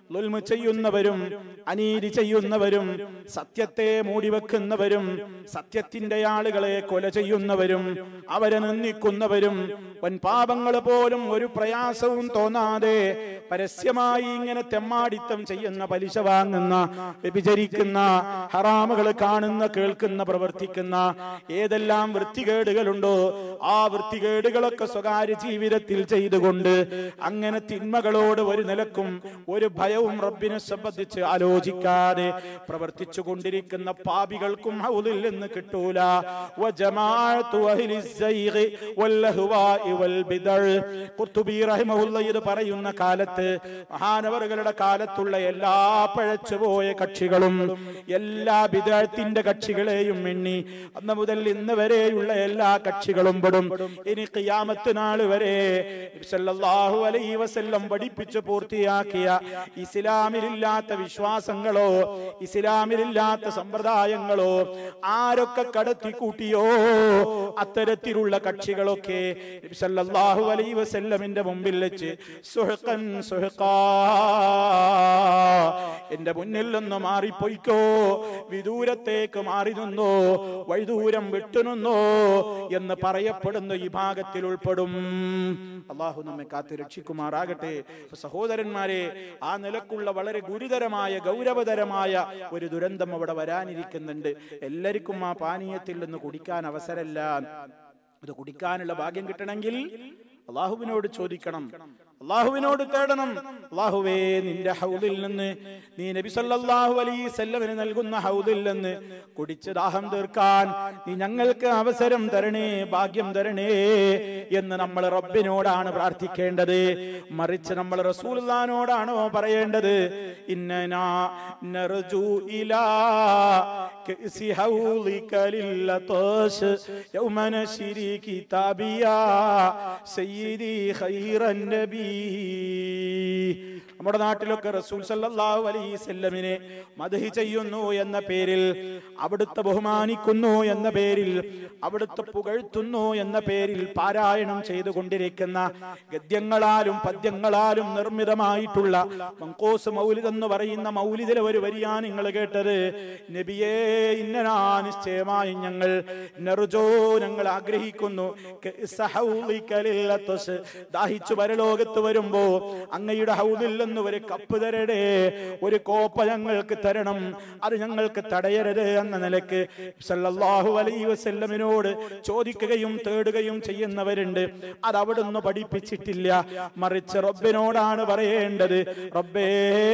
ലുൽമ ചെയ്യുന്നവരും അനീതി ചെയ്യുന്നവരും സത്യത്തെ മൂടിവെക്കുന്നവരും സത്യത്തിന്റെ ആളുകളെ കൊല ചെയ്യുന്നവരും അവരെ നിന്ദിക്കുന്നവരും വൻ പാപങ്ങൾ പോലും ഒരു പ്രയാസവും തോന്നാതെ പരസ്യമായി ഇങ്ങനെ തെമ്മാടിത്തം ചെയ്യുന്ന പലിശ വാങ്ങുന്ന വ്യഭിചരിക്കുന്ന ഹറാമുകൾ കാണുന്ന കേൾക്കുന്ന പ്രവർത്തിക്കുന്ന ഏതെല്ലാം വൃത്തികേടുകളുണ്ടോ ആ വൃത്തികേടുകളൊക്കെ സ്വകാര്യ ജീവിതത്തിൽ ചെയ്തുകൊണ്ട് അങ്ങനെ തിന്മകളോട് ഒരു നിലക്കും ഒരു ഭയവും റബ്ബിനെ സംബന്ധിച്ച് ആലോചിക്കാതെ പ്രവർത്തിച്ചു കൊണ്ടിരിക്കുന്ന പാപികൾക്കും ഹൗദിൽ നിന്ന് കിട്ടൂല വജമാഅത്തു അഹ്ലിസ് സൈഗ് വല്ലഹ്വാഇ വൽ ബിദഅ് ഖുർത്തുബി റഹിമഹുല്ല ഇത് പറയുന്ന കാലത്ത് മഹാനവറുകളുടെ കാലത്തുള്ള എല്ലാ പഴച്ചുപോയ കക്ഷികളും എല്ലാ ബിദഅത്തിന്റെ കക്ഷികളെയും എണ്ണി അന്ന് മുതൽ ഇന്ന് വരെയുള്ള എല്ലാ കക്ഷികളും പെടും ഇനി ഖിയാമത്ത് നാൾ വരെ നബി സല്ലല്ലാഹു അലൈഹി വസല്ലം പഠിപ്പിച്ചു പൂർത്തിയാക്കിയ ഇസ്ലാമിലില്ലാത്ത വിശ്വാസങ്ങളോ ഇസ്ലാമിലില്ലാത്ത സമ്പ്രദായങ്ങളോ ആരൊക്കെ കടത്തി കൂട്ടിയോ അത്തരത്തിലുള്ള കക്ഷികളൊക്കെ നബി സല്ലല്ലാഹു അലൈഹി വസല്ലമിന്റെ മുമ്പിൽ വെച്ച് സുഹഖൻ സുഹഖാ എന്റെ മുന്നിൽ നിന്ന് മാറിപ്പോയിക്കോ വിദൂരത്തേക്ക് മാറി നിന്നോ വൈദൂരം വിട്ടുനിന്നോ എന്ന് പറയപ്പെടുന്ന ഈ ഭാഗത്തിൽ ഉൾപ്പെടും അള്ളാഹു നമ്മെ കാത്തു രക്ഷിക്കുമാറാകട്ടെ സഹോദരന്മാരെ ആ നിലക്കുള്ള വളരെ ഗുരുതരമായ ഗൗരവതരമായ ഒരു ദുരന്തം അവിടെ വരാനിരിക്കുന്നുണ്ട് എല്ലാവർക്കും ആ പാനീയത്തിൽ നിന്ന് കുടിക്കാൻ അവസരമില്ല അത് കുടിക്കാനുള്ള ഭാഗ്യം കിട്ടണമെങ്കിൽ അള്ളാഹുവിനോട് ചോദിക്കണം അള്ളാഹുവിനോട് തേടണം അള്ളാഹുവേ നിന്റെ ഹൗദിൽ നിന്ന് നീ നബി സല്ലല്ലാഹു അലൈഹി സല്ലമിന് നൽകുന്ന ഹൗദിൽ നിന്ന് കുടിച്ച് ദാഹം തീർക്കാൻ നീ ഞങ്ങൾക്ക് അവസരം തരണേ ഭാഗ്യം തരണേ എന്ന് നമ്മൾ റബ്ബിനോടാണ് പ്രാർത്ഥിക്കേണ്ടത് മറിച്ച് നമ്മൾ റസൂലുള്ളാനോടാണോ പറയേണ്ടത് ഇന്നനാ നർജു ഇലാ കഅസി ഹൗളിക ലില്ലതാശ് യൗമ നശരി കിതാബിയാ സയ്യിദി ഖൈറൻ നബി നമ്മുടെ നാട്ടിലൊക്കെ റസൂൽ സല്ലല്ലാഹു അലൈഹി വസല്ലമിനെ മദ്ഹ് ചെയ്യുന്നു എന്ന പേരിൽ അവിടുത്തെ ബഹുമാനിക്കുന്നു എന്ന പേരിൽ അവിടുത്തെ പുകഴ്ത്തുന്നു എന്ന പേരിൽ പാരായണം ചെയ്തുകൊണ്ടിരിക്കുന്ന ഗദ്യങ്ങളാലും പദ്യങ്ങളാലും നിർമ്മിതമായിട്ടുള്ള മങ്കോസ് മൗലിദ് എന്ന് പറയുന്ന മൗലിദിലെ ഒരു വരിയാ നിങ്ങൾ കേട്ടത് നബിയേ ഇന്നനാ നിശ്ചയമായി ഞങ്ങൾ നെറുജോ ഞങ്ങൾ ആഗ്രഹിക്കുന്നു കഅസഹൗലികലില്ലതസ്. ദാഹിച്ചു പരലോകത്ത് വരുമ്പോ അങ്ങയുടെ ഹൗദിൽ നിന്ന് ഒരു കപ്പ് തരടേ ഒരു കോപ്പ ഞങ്ങൾക്ക് തരണം അത് ഞങ്ങൾക്ക് തടയരുത് എന്ന നിലക്ക് സല്ലല്ലാഹു അലൈഹി വസല്ലമിനോട് ചോദിക്കുകയും തേടുകയും ചെയ്യുന്നവരുണ്ട് അത് അവിടുന്ന് പഠിപ്പിച്ചിട്ടില്ല മറിച്ച് റബ്ബിനോടാണ് പറയേണ്ടത് റബ്ബേ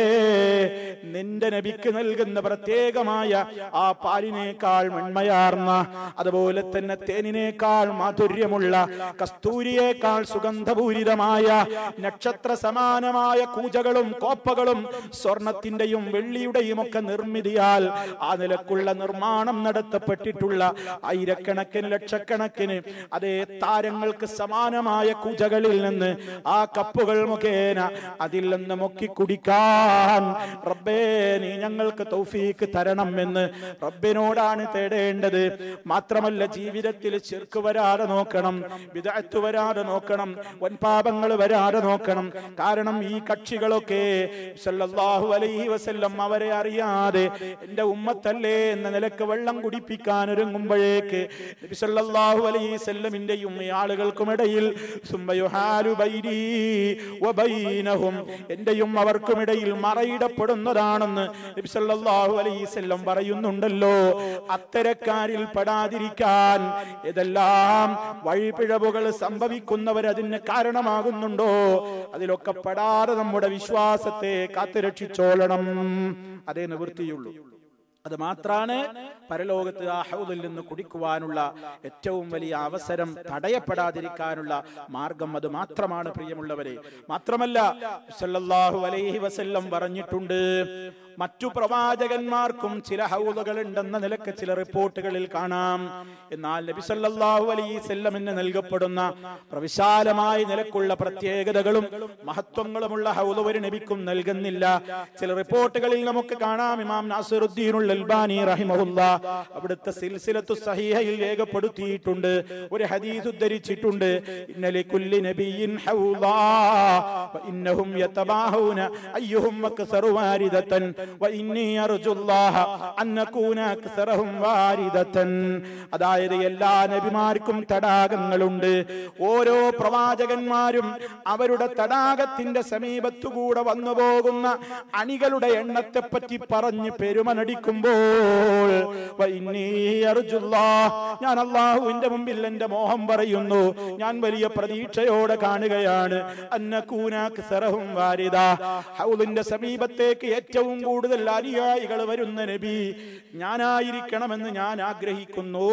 നിന്റെ നബിക്ക് നൽകുന്ന പ്രത്യേകമായ ആ പാലിനേക്കാൾ വെണ്മയാർന്ന അതുപോലെ തന്നെ തേനിനേക്കാൾ മാധുര്യമുള്ള കസ്തൂരിയേക്കാൾ സുഗന്ധപൂരിതമായ നക്ഷത്ര സമാനമായ കൂജകളും കോപ്പകളും സ്വർണത്തിന്റെയും വെള്ളിയുടെയും ഒക്കെ നിർമ്മിതിയാൽ ആ നിലക്കുള്ള നിർമ്മാണം നടത്തപ്പെട്ടിട്ടുള്ള ആയിരക്കണക്കിന് ലക്ഷക്കണക്കിന് അതേ താരങ്ങൾക്ക് സമാനമായ കൂജകളിൽ നിന്ന് ആ കപ്പുകൾ മുഖേന അതിൽ നിന്ന് മുക്കി കുടിക്കാൻ റബ്ബേ നീ ഞങ്ങൾക്ക് തൗഫീക്ക് തരണം എന്ന് റബ്ബിനോടാണ് തേടേണ്ടത് മാത്രമല്ല ജീവിതത്തിൽ ചെറുക്ക് വരാതെ നോക്കണം വിദഗ്ധ വരാതെ നോക്കണം വൻപാപങ്ങൾ വരാതെ നോക്കണം കാരണം ഈ കക്ഷികളൊക്കെ സല്ലല്ലാഹു അലൈഹി വസല്ലം അവരെ അറിയാതെ എന്റെ ഉമ്മത്തല്ലേ എന്ന നിലക്ക് വെള്ളം കുടിപ്പിക്കാൻ ഒരുങ്ങുമ്പോഴേക്ക് നബി സല്ലല്ലാഹു അലൈഹി വസല്ലമിന്റെയും ഈ ആളുകൾക്കുമിടയിൽ സുമ്മയുഹാലു ബൈനീ വബൈനഹും എന്റെയും അവർക്കുമിടയിൽ മറയിടപ്പെടുന്നതാണെന്ന് നബി സല്ലല്ലാഹു അലൈഹി വസല്ലം പറയുന്നുണ്ടല്ലോ അത്തരക്കാരിൽ പെടാതിരിക്കാൻ ഇതെല്ലാം വഴിപിഴവുകൾ സംഭവിക്കുന്നവർ അതിന് കാരണമാകുന്നുണ്ടോ അതിലൊക്കെ പെടാതെ നമ്മുടെ വിശ്വാസത്തെ കാത്തുരക്ഷിച്ചോളണം അതേ നിവൃത്തിയുള്ളൂ അത് മാത്രാണ് പരലോകത്ത് ആ ഹൗദിൽ നിന്ന് കുടിക്കുവാനുള്ള ഏറ്റവും വലിയ അവസരം തടയപ്പെടാതിരിക്കാനുള്ള മാർഗം അത് മാത്രമാണ് പ്രിയമുള്ളവരെ മാത്രമല്ല സല്ലല്ലാഹു അലൈഹി വസല്ലം പറഞ്ഞിട്ടുണ്ട് മറ്റു പ്രവാചകന്മാർക്കും ചില ഹൗദുകൾ ഉണ്ടെന്ന നിലക്ക് ചില റിപ്പോർട്ടുകളിൽ കാണാം എന്നാൽ നബി സല്ലല്ലാഹു അലൈഹി വസല്ലമിന് നൽകപ്പെടുന്ന പ്രവിശാലമായ നിലക്കുള്ള പ്രത്യേകതകളും മഹത്വങ്ങളുമുള്ള ഹൗദ് ഒരു നബിക്കും നൽകുന്നില്ല ചില റിപ്പോർട്ടുകളിൽ നമുക്ക് കാണാം ഇമാം നാസിറുദ്ദീനുള്ള അൽബാനി റഹിമഹുല്ല അവിടുത്തെ സിൽസിലത്തു സഹീഹയിൽ രേഖപ്പെടുത്തിയിട്ടുണ്ട് ഒരു ഹദീസ് ഉദ്ധരിച്ചിട്ടുണ്ട് ഇന്നലെ കുല്ലി നബിയിൻ ഹൗലാ ഇന്നഹും യതബാഹൂന അയ്യുഹും അക്സറു വാരിദതൻ വഇന്നി അർജുല്ലാഹ അൻ നകൂന അക്സറഹും വാരിദതൻ അതായത് എല്ലാ നബിമാർക്കും തടാകങ്ങളുണ്ട് ഓരോ പ്രവാചകന്മാരും അവരുടെ തടാകത്തിന്റെ സമീപത്തുകൂടെ വന്നു പോകുന്ന അണികളുടെ എണ്ണത്തെ പറ്റി പറഞ്ഞ് പെരുമ നടിക്കുമ്പോൾ വഇന്നീ അർജുല്ലാ, ഞാൻ അള്ളാഹുവിന്റെ മുമ്പിൽ എന്റെ മോഹം പറയുന്നു ഞാൻ വലിയ പ്രതീക്ഷയോടെ കാണുകയാണ് അന്നക്കൂനാക്സറഹും വാരിദ ഹൗലിന്റെ സമീപത്തേക്ക് ഏറ്റവും കൂടുതൽ അനുയായികൾ വരുന്ന നബി ഞാനായിരിക്കണമെന്ന് ഞാൻ ആഗ്രഹിക്കുന്നു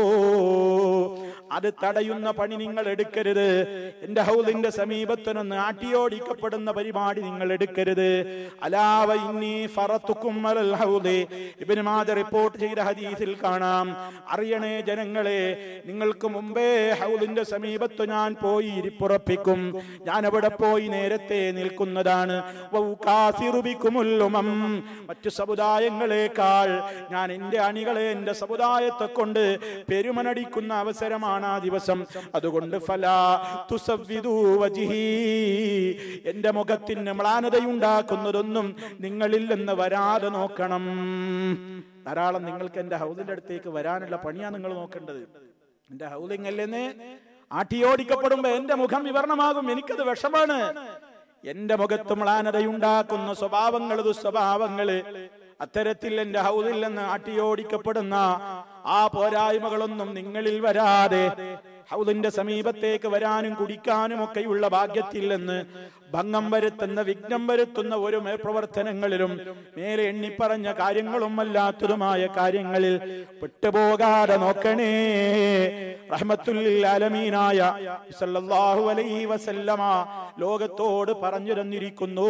അത് തടയുന്ന പണി നിങ്ങൾ എടുക്കരുത് എന്റെ ഹൗലിന്റെ സമീപത്തിനൊന്ന് ആട്ടിയോടിക്കപ്പെടുന്ന പരിപാടി നിങ്ങൾ എടുക്കരുത് അലാവ ഇന്നി ഫറത്തുക്കും അലൽ ഹൗദി ഇബ്നു മാജ റിപ്പോർട്ട് ചെയ്ത ഹദീസിൽ കാണാം അറിയണേ ജനങ്ങളെ നിങ്ങൾക്ക് മുമ്പേ ഹൗലിന്റെ സമീപത്ത് ഞാൻ പോയി ഇരിപ്പുറപ്പിക്കും ഞാൻ അവിടെ പോയി നേരത്തെ നിൽക്കുന്നതാണ് വൗകാസിറു ബിക്കുമുൽ ഉമം. മറ്റു സമുദായങ്ങളെക്കാൾ ഞാൻ എന്റെ അണികളെ എന്റെ സമുദായത്തെ കൊണ്ട് പെരുമനടിക്കുന്ന അവസരമാണ് ആ ദിവസം അതുകൊണ്ട് ഫലാ തുസവ്വിദൂ വജ്ഹി. എന്റെ മുഖത്തിന് മ്ലാനതയുണ്ടാക്കുന്നതൊന്നും നിങ്ങളിൽ നിന്ന് വരാതെ നോക്കണം ധാരാളം നിങ്ങൾക്ക് എന്റെ ഹൗദിന്റെ അടുത്തേക്ക് വരാനുള്ള പണിയാണ് നിങ്ങൾ നോക്കേണ്ടത് എന്റെ ഹൗദിങ്ങല്ലെന്ന് ആട്ടിയോടിക്കപ്പെടുമ്പോ എന്റെ മുഖം വിവരണമാകും എനിക്കത് വിഷമാണ് എന്റെ മുഖത്ത് മ്ലാനതയുണ്ടാക്കുന്ന സ്വഭാവങ്ങൾ ദുസ്വഭാവങ്ങള് അത്തരത്തിൽ എന്റെ ഹൗദിൽ നിന്ന് ആട്ടിയോടിക്കപ്പെടുന്ന ആ പോരായ്മകളൊന്നും നിങ്ങളിൽ വരാതെ ഹൗദിന്റെ സമീപത്തേക്ക് വരാനും കുടിക്കാനും ഒക്കെയുള്ള ഭാഗ്യത്തിൽ നിന്ന് ഭംഗം വരുത്തുന്ന വിഘ്നം വരുത്തുന്ന ഒരു പ്രവർത്തനങ്ങളിലും മേലെ എണ്ണിപ്പറഞ്ഞ കാര്യങ്ങളും അല്ലാത്തതുമായ കാര്യങ്ങളിൽ വിട്ടുപോകാതെ നോക്കണേ റഹ്മത്തുല്ലിൽ അലമീനായ സല്ലല്ലാഹു അലൈഹി വസല്ലമ ലോകത്തോട് പറഞ്ഞു തന്നിരിക്കുന്നു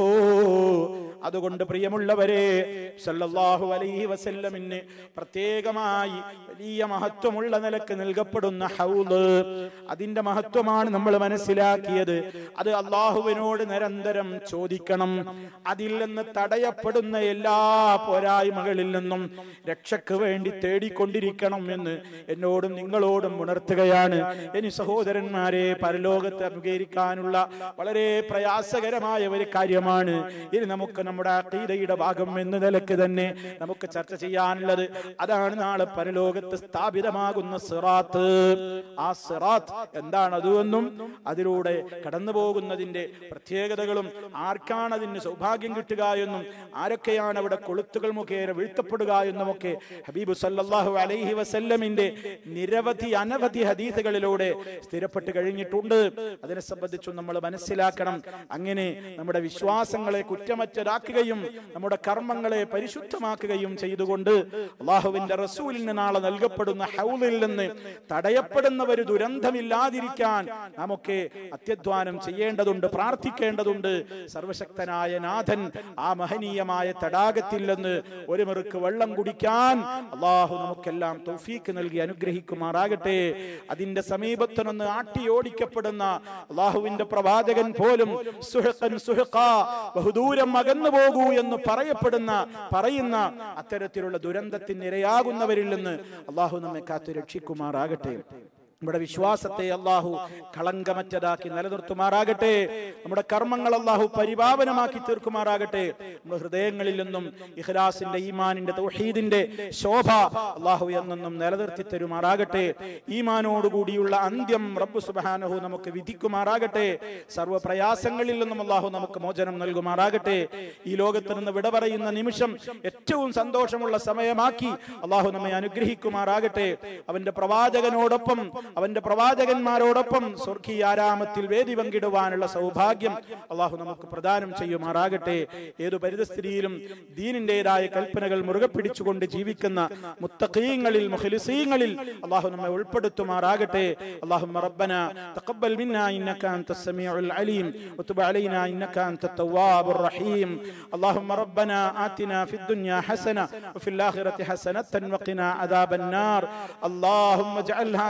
അതുകൊണ്ട് പ്രിയമുള്ളവരെ സല്ലല്ലാഹു അലൈഹി വസല്ലമിന് പ്രത്യേകമായി വലിയ മഹത്വമുള്ള നിലക്ക് നൽകപ്പെടുന്ന ഹൗദ് അതിന്റെ മഹത്വമാണ് നമ്മൾ മനസ്സിലാക്കിയത് അത് അള്ളാഹുവിനോട് നിരന്തരം ചോദിക്കണം അതിൽ നിന്ന് തടയപ്പെടുന്ന എല്ലാ പോരായ്മകളിൽ നിന്നും രക്ഷയ്ക്ക് വേണ്ടി തേടിക്കൊണ്ടിരിക്കണം എന്ന് എന്നോടും നിങ്ങളോടും ഉണർത്തുകയാണ് ഇനി സഹോദരന്മാരെ പരലോകത്ത് അഭിമുഖീകരിക്കാനുള്ള വളരെ പ്രയാസകരമായ ഒരു കാര്യമാണ് ഇനി നമുക്ക് നമ്മുടെ അഖീദയുടെ ഭാഗം എന്ന നിലക്ക് തന്നെ നമുക്ക് ചർച്ച ചെയ്യാനുള്ളത് അതാണ് നാളെ പരലോകത്ത് സ്ഥാപിതമാകുന്ന സിറാത്ത് ആ സിറാത്ത് എന്താണ് അതുവെന്നും അതിലൂടെ കടന്നു പോകുന്നതിന്റെ പ്രത്യേകതകളും ആർക്കാണ് അതിന് സൗഭാഗ്യം കിട്ടുക എന്നും ആരൊക്കെയാണ് അവിടെ കൊളുത്തുകൾ മുഖേന വീഴ്ത്തപ്പെടുക എന്നുമൊക്കെ ഹബീബ് സല്ലല്ലാഹു അലൈഹി വസല്ലമിന്റെ നിരവധി അനവധി ഹദീസുകളിലൂടെ സ്ഥിരപ്പെട്ട് കഴിഞ്ഞിട്ടുണ്ട് അതിനെ സംബന്ധിച്ചും നമ്മൾ മനസ്സിലാക്കണം അങ്ങനെ നമ്മുടെ വിശ്വാസങ്ങളെ കുറ്റമറ്റതാക്കുകയും നമ്മുടെ കർമ്മങ്ങളെ പരിശുദ്ധമാക്കുകയും ചെയ്തുകൊണ്ട് അള്ളാഹുവിന്റെ റസൂലിന് നാളെ നൽകപ്പെടുന്ന ഹൗലിൽ നിന്ന് തടയപ്പെടുന്ന ഒരു ദുരന്തമില്ലാതിരിക്കാൻ നമുക്ക് അത്യധ്വാനം ചെയ്യേണ്ടതുണ്ട് പ്രാർത്ഥിക്കേണ്ടതുണ്ട് സർവശക്തനായ നാഥൻ ആ മഹനീയമായ തടാകത്തിൽ നിന്ന് ഒരു മെറുക്ക് വെള്ളം കുടിക്കാൻ അള്ളാഹു നമുക്കെല്ലാം തൗഫീക്ക് നൽകി അനുഗ്രഹിക്കുമാറാകട്ടെ അതിന്റെ സമീപത്തിനൊന്ന് ആട്ടിയോടിക്കപ്പെടുന്ന അള്ളാഹുവിന്റെ പ്രവാചകൻ പോലും സുഹഖൻ സുഹഖാ, ബഹുദൂരം അകന്നു പോകൂ എന്ന് പറയപ്പെടുന്ന പറയുന്ന അത്തരത്തിലുള്ള ദുരന്തത്തിന് ഇരയാകുന്നവരിൽ നിന്ന് അള്ളാഹു നമ്മെ കാത്തു രക്ഷിക്കുമാറാകട്ടെ നമ്മുടെ വിശ്വാസത്തെ അള്ളാഹു കളങ്കമറ്റതാക്കി നിലനിർത്തുമാറാകട്ടെ നമ്മുടെ കർമ്മങ്ങൾ അള്ളാഹു പരിപാവനമാക്കി തീർക്കുമാറാകട്ടെ നമ്മുടെ ഹൃദയങ്ങളിൽ നിന്നും ഇഖ്ലാസിന്റെ ഈമാനിന്റെ തൗഹീദിന്റെ ശോഭ അള്ളാഹു എന്നെന്നും നിലനിർത്തി തരുമാറാകട്ടെ ഈമാനോടുകൂടിയുള്ള അന്ത്യം റബ്ബ് സുബാനഹു നമുക്ക് വിധിക്കുമാറാകട്ടെ സർവ്വ പ്രയാസങ്ങളിൽ നിന്നും അള്ളാഹു നമുക്ക് മോചനം നൽകുമാറാകട്ടെ ഈ ലോകത്ത് നിന്ന് വിട പറയുന്ന നിമിഷം ഏറ്റവും സന്തോഷമുള്ള സമയമാക്കി അള്ളാഹു നമ്മെ അനുഗ്രഹിക്കുമാറാകട്ടെ അവന്റെ പ്രവാചകനോടൊപ്പം അവന്റെ പ്രവാചകന്മാരോടൊപ്പം സ്വർഗീയ ആരാമത്തിൽ വേദി പങ്കിടുവാനുള്ള സൗഭാഗ്യം അള്ളാഹു നമുക്ക് പ്രദാനം ചെയ്യുമാറാകട്ടെ ഏതു പരിതസ്ഥിതിയിലും ദീനിന്റേതായ കൽപ്പനകൾ മുറുകെ പിടിച്ചുകൊണ്ട് ജീവിക്കുന്ന മുത്തഖീങ്ങളിൽ മുഖലിസീങ്ങളിൽ അള്ളാഹു നമ്മെ ഉൾപ്പെടുത്തുമാറാകട്ടെ اللهم ربنا تقبل منا انك انت السميع العليم وتب علينا انك انت التواب الرحيم اللهم ربنا آتنا في الدنيا حسنه وفي الاخره حسنه وقنا عذاب النار اللهم اجعل هذا البلد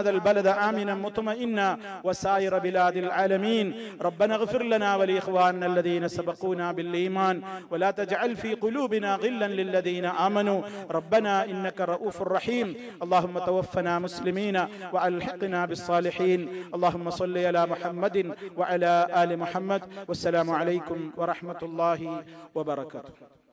آمنا مطمئنا وسائر بلاد العالمين ربنا اغفر لنا ولإخواننا الذين سبقونا بالإيمان ولا تجعل في قلوبنا غلا للذين آمنوا ربنا إنك رؤوف رحيم اللهم توفنا مسلمين وألحقنا بالصالحين اللهم صل على محمد وعلى آل محمد والسلام عليكم ورحمة الله وبركاته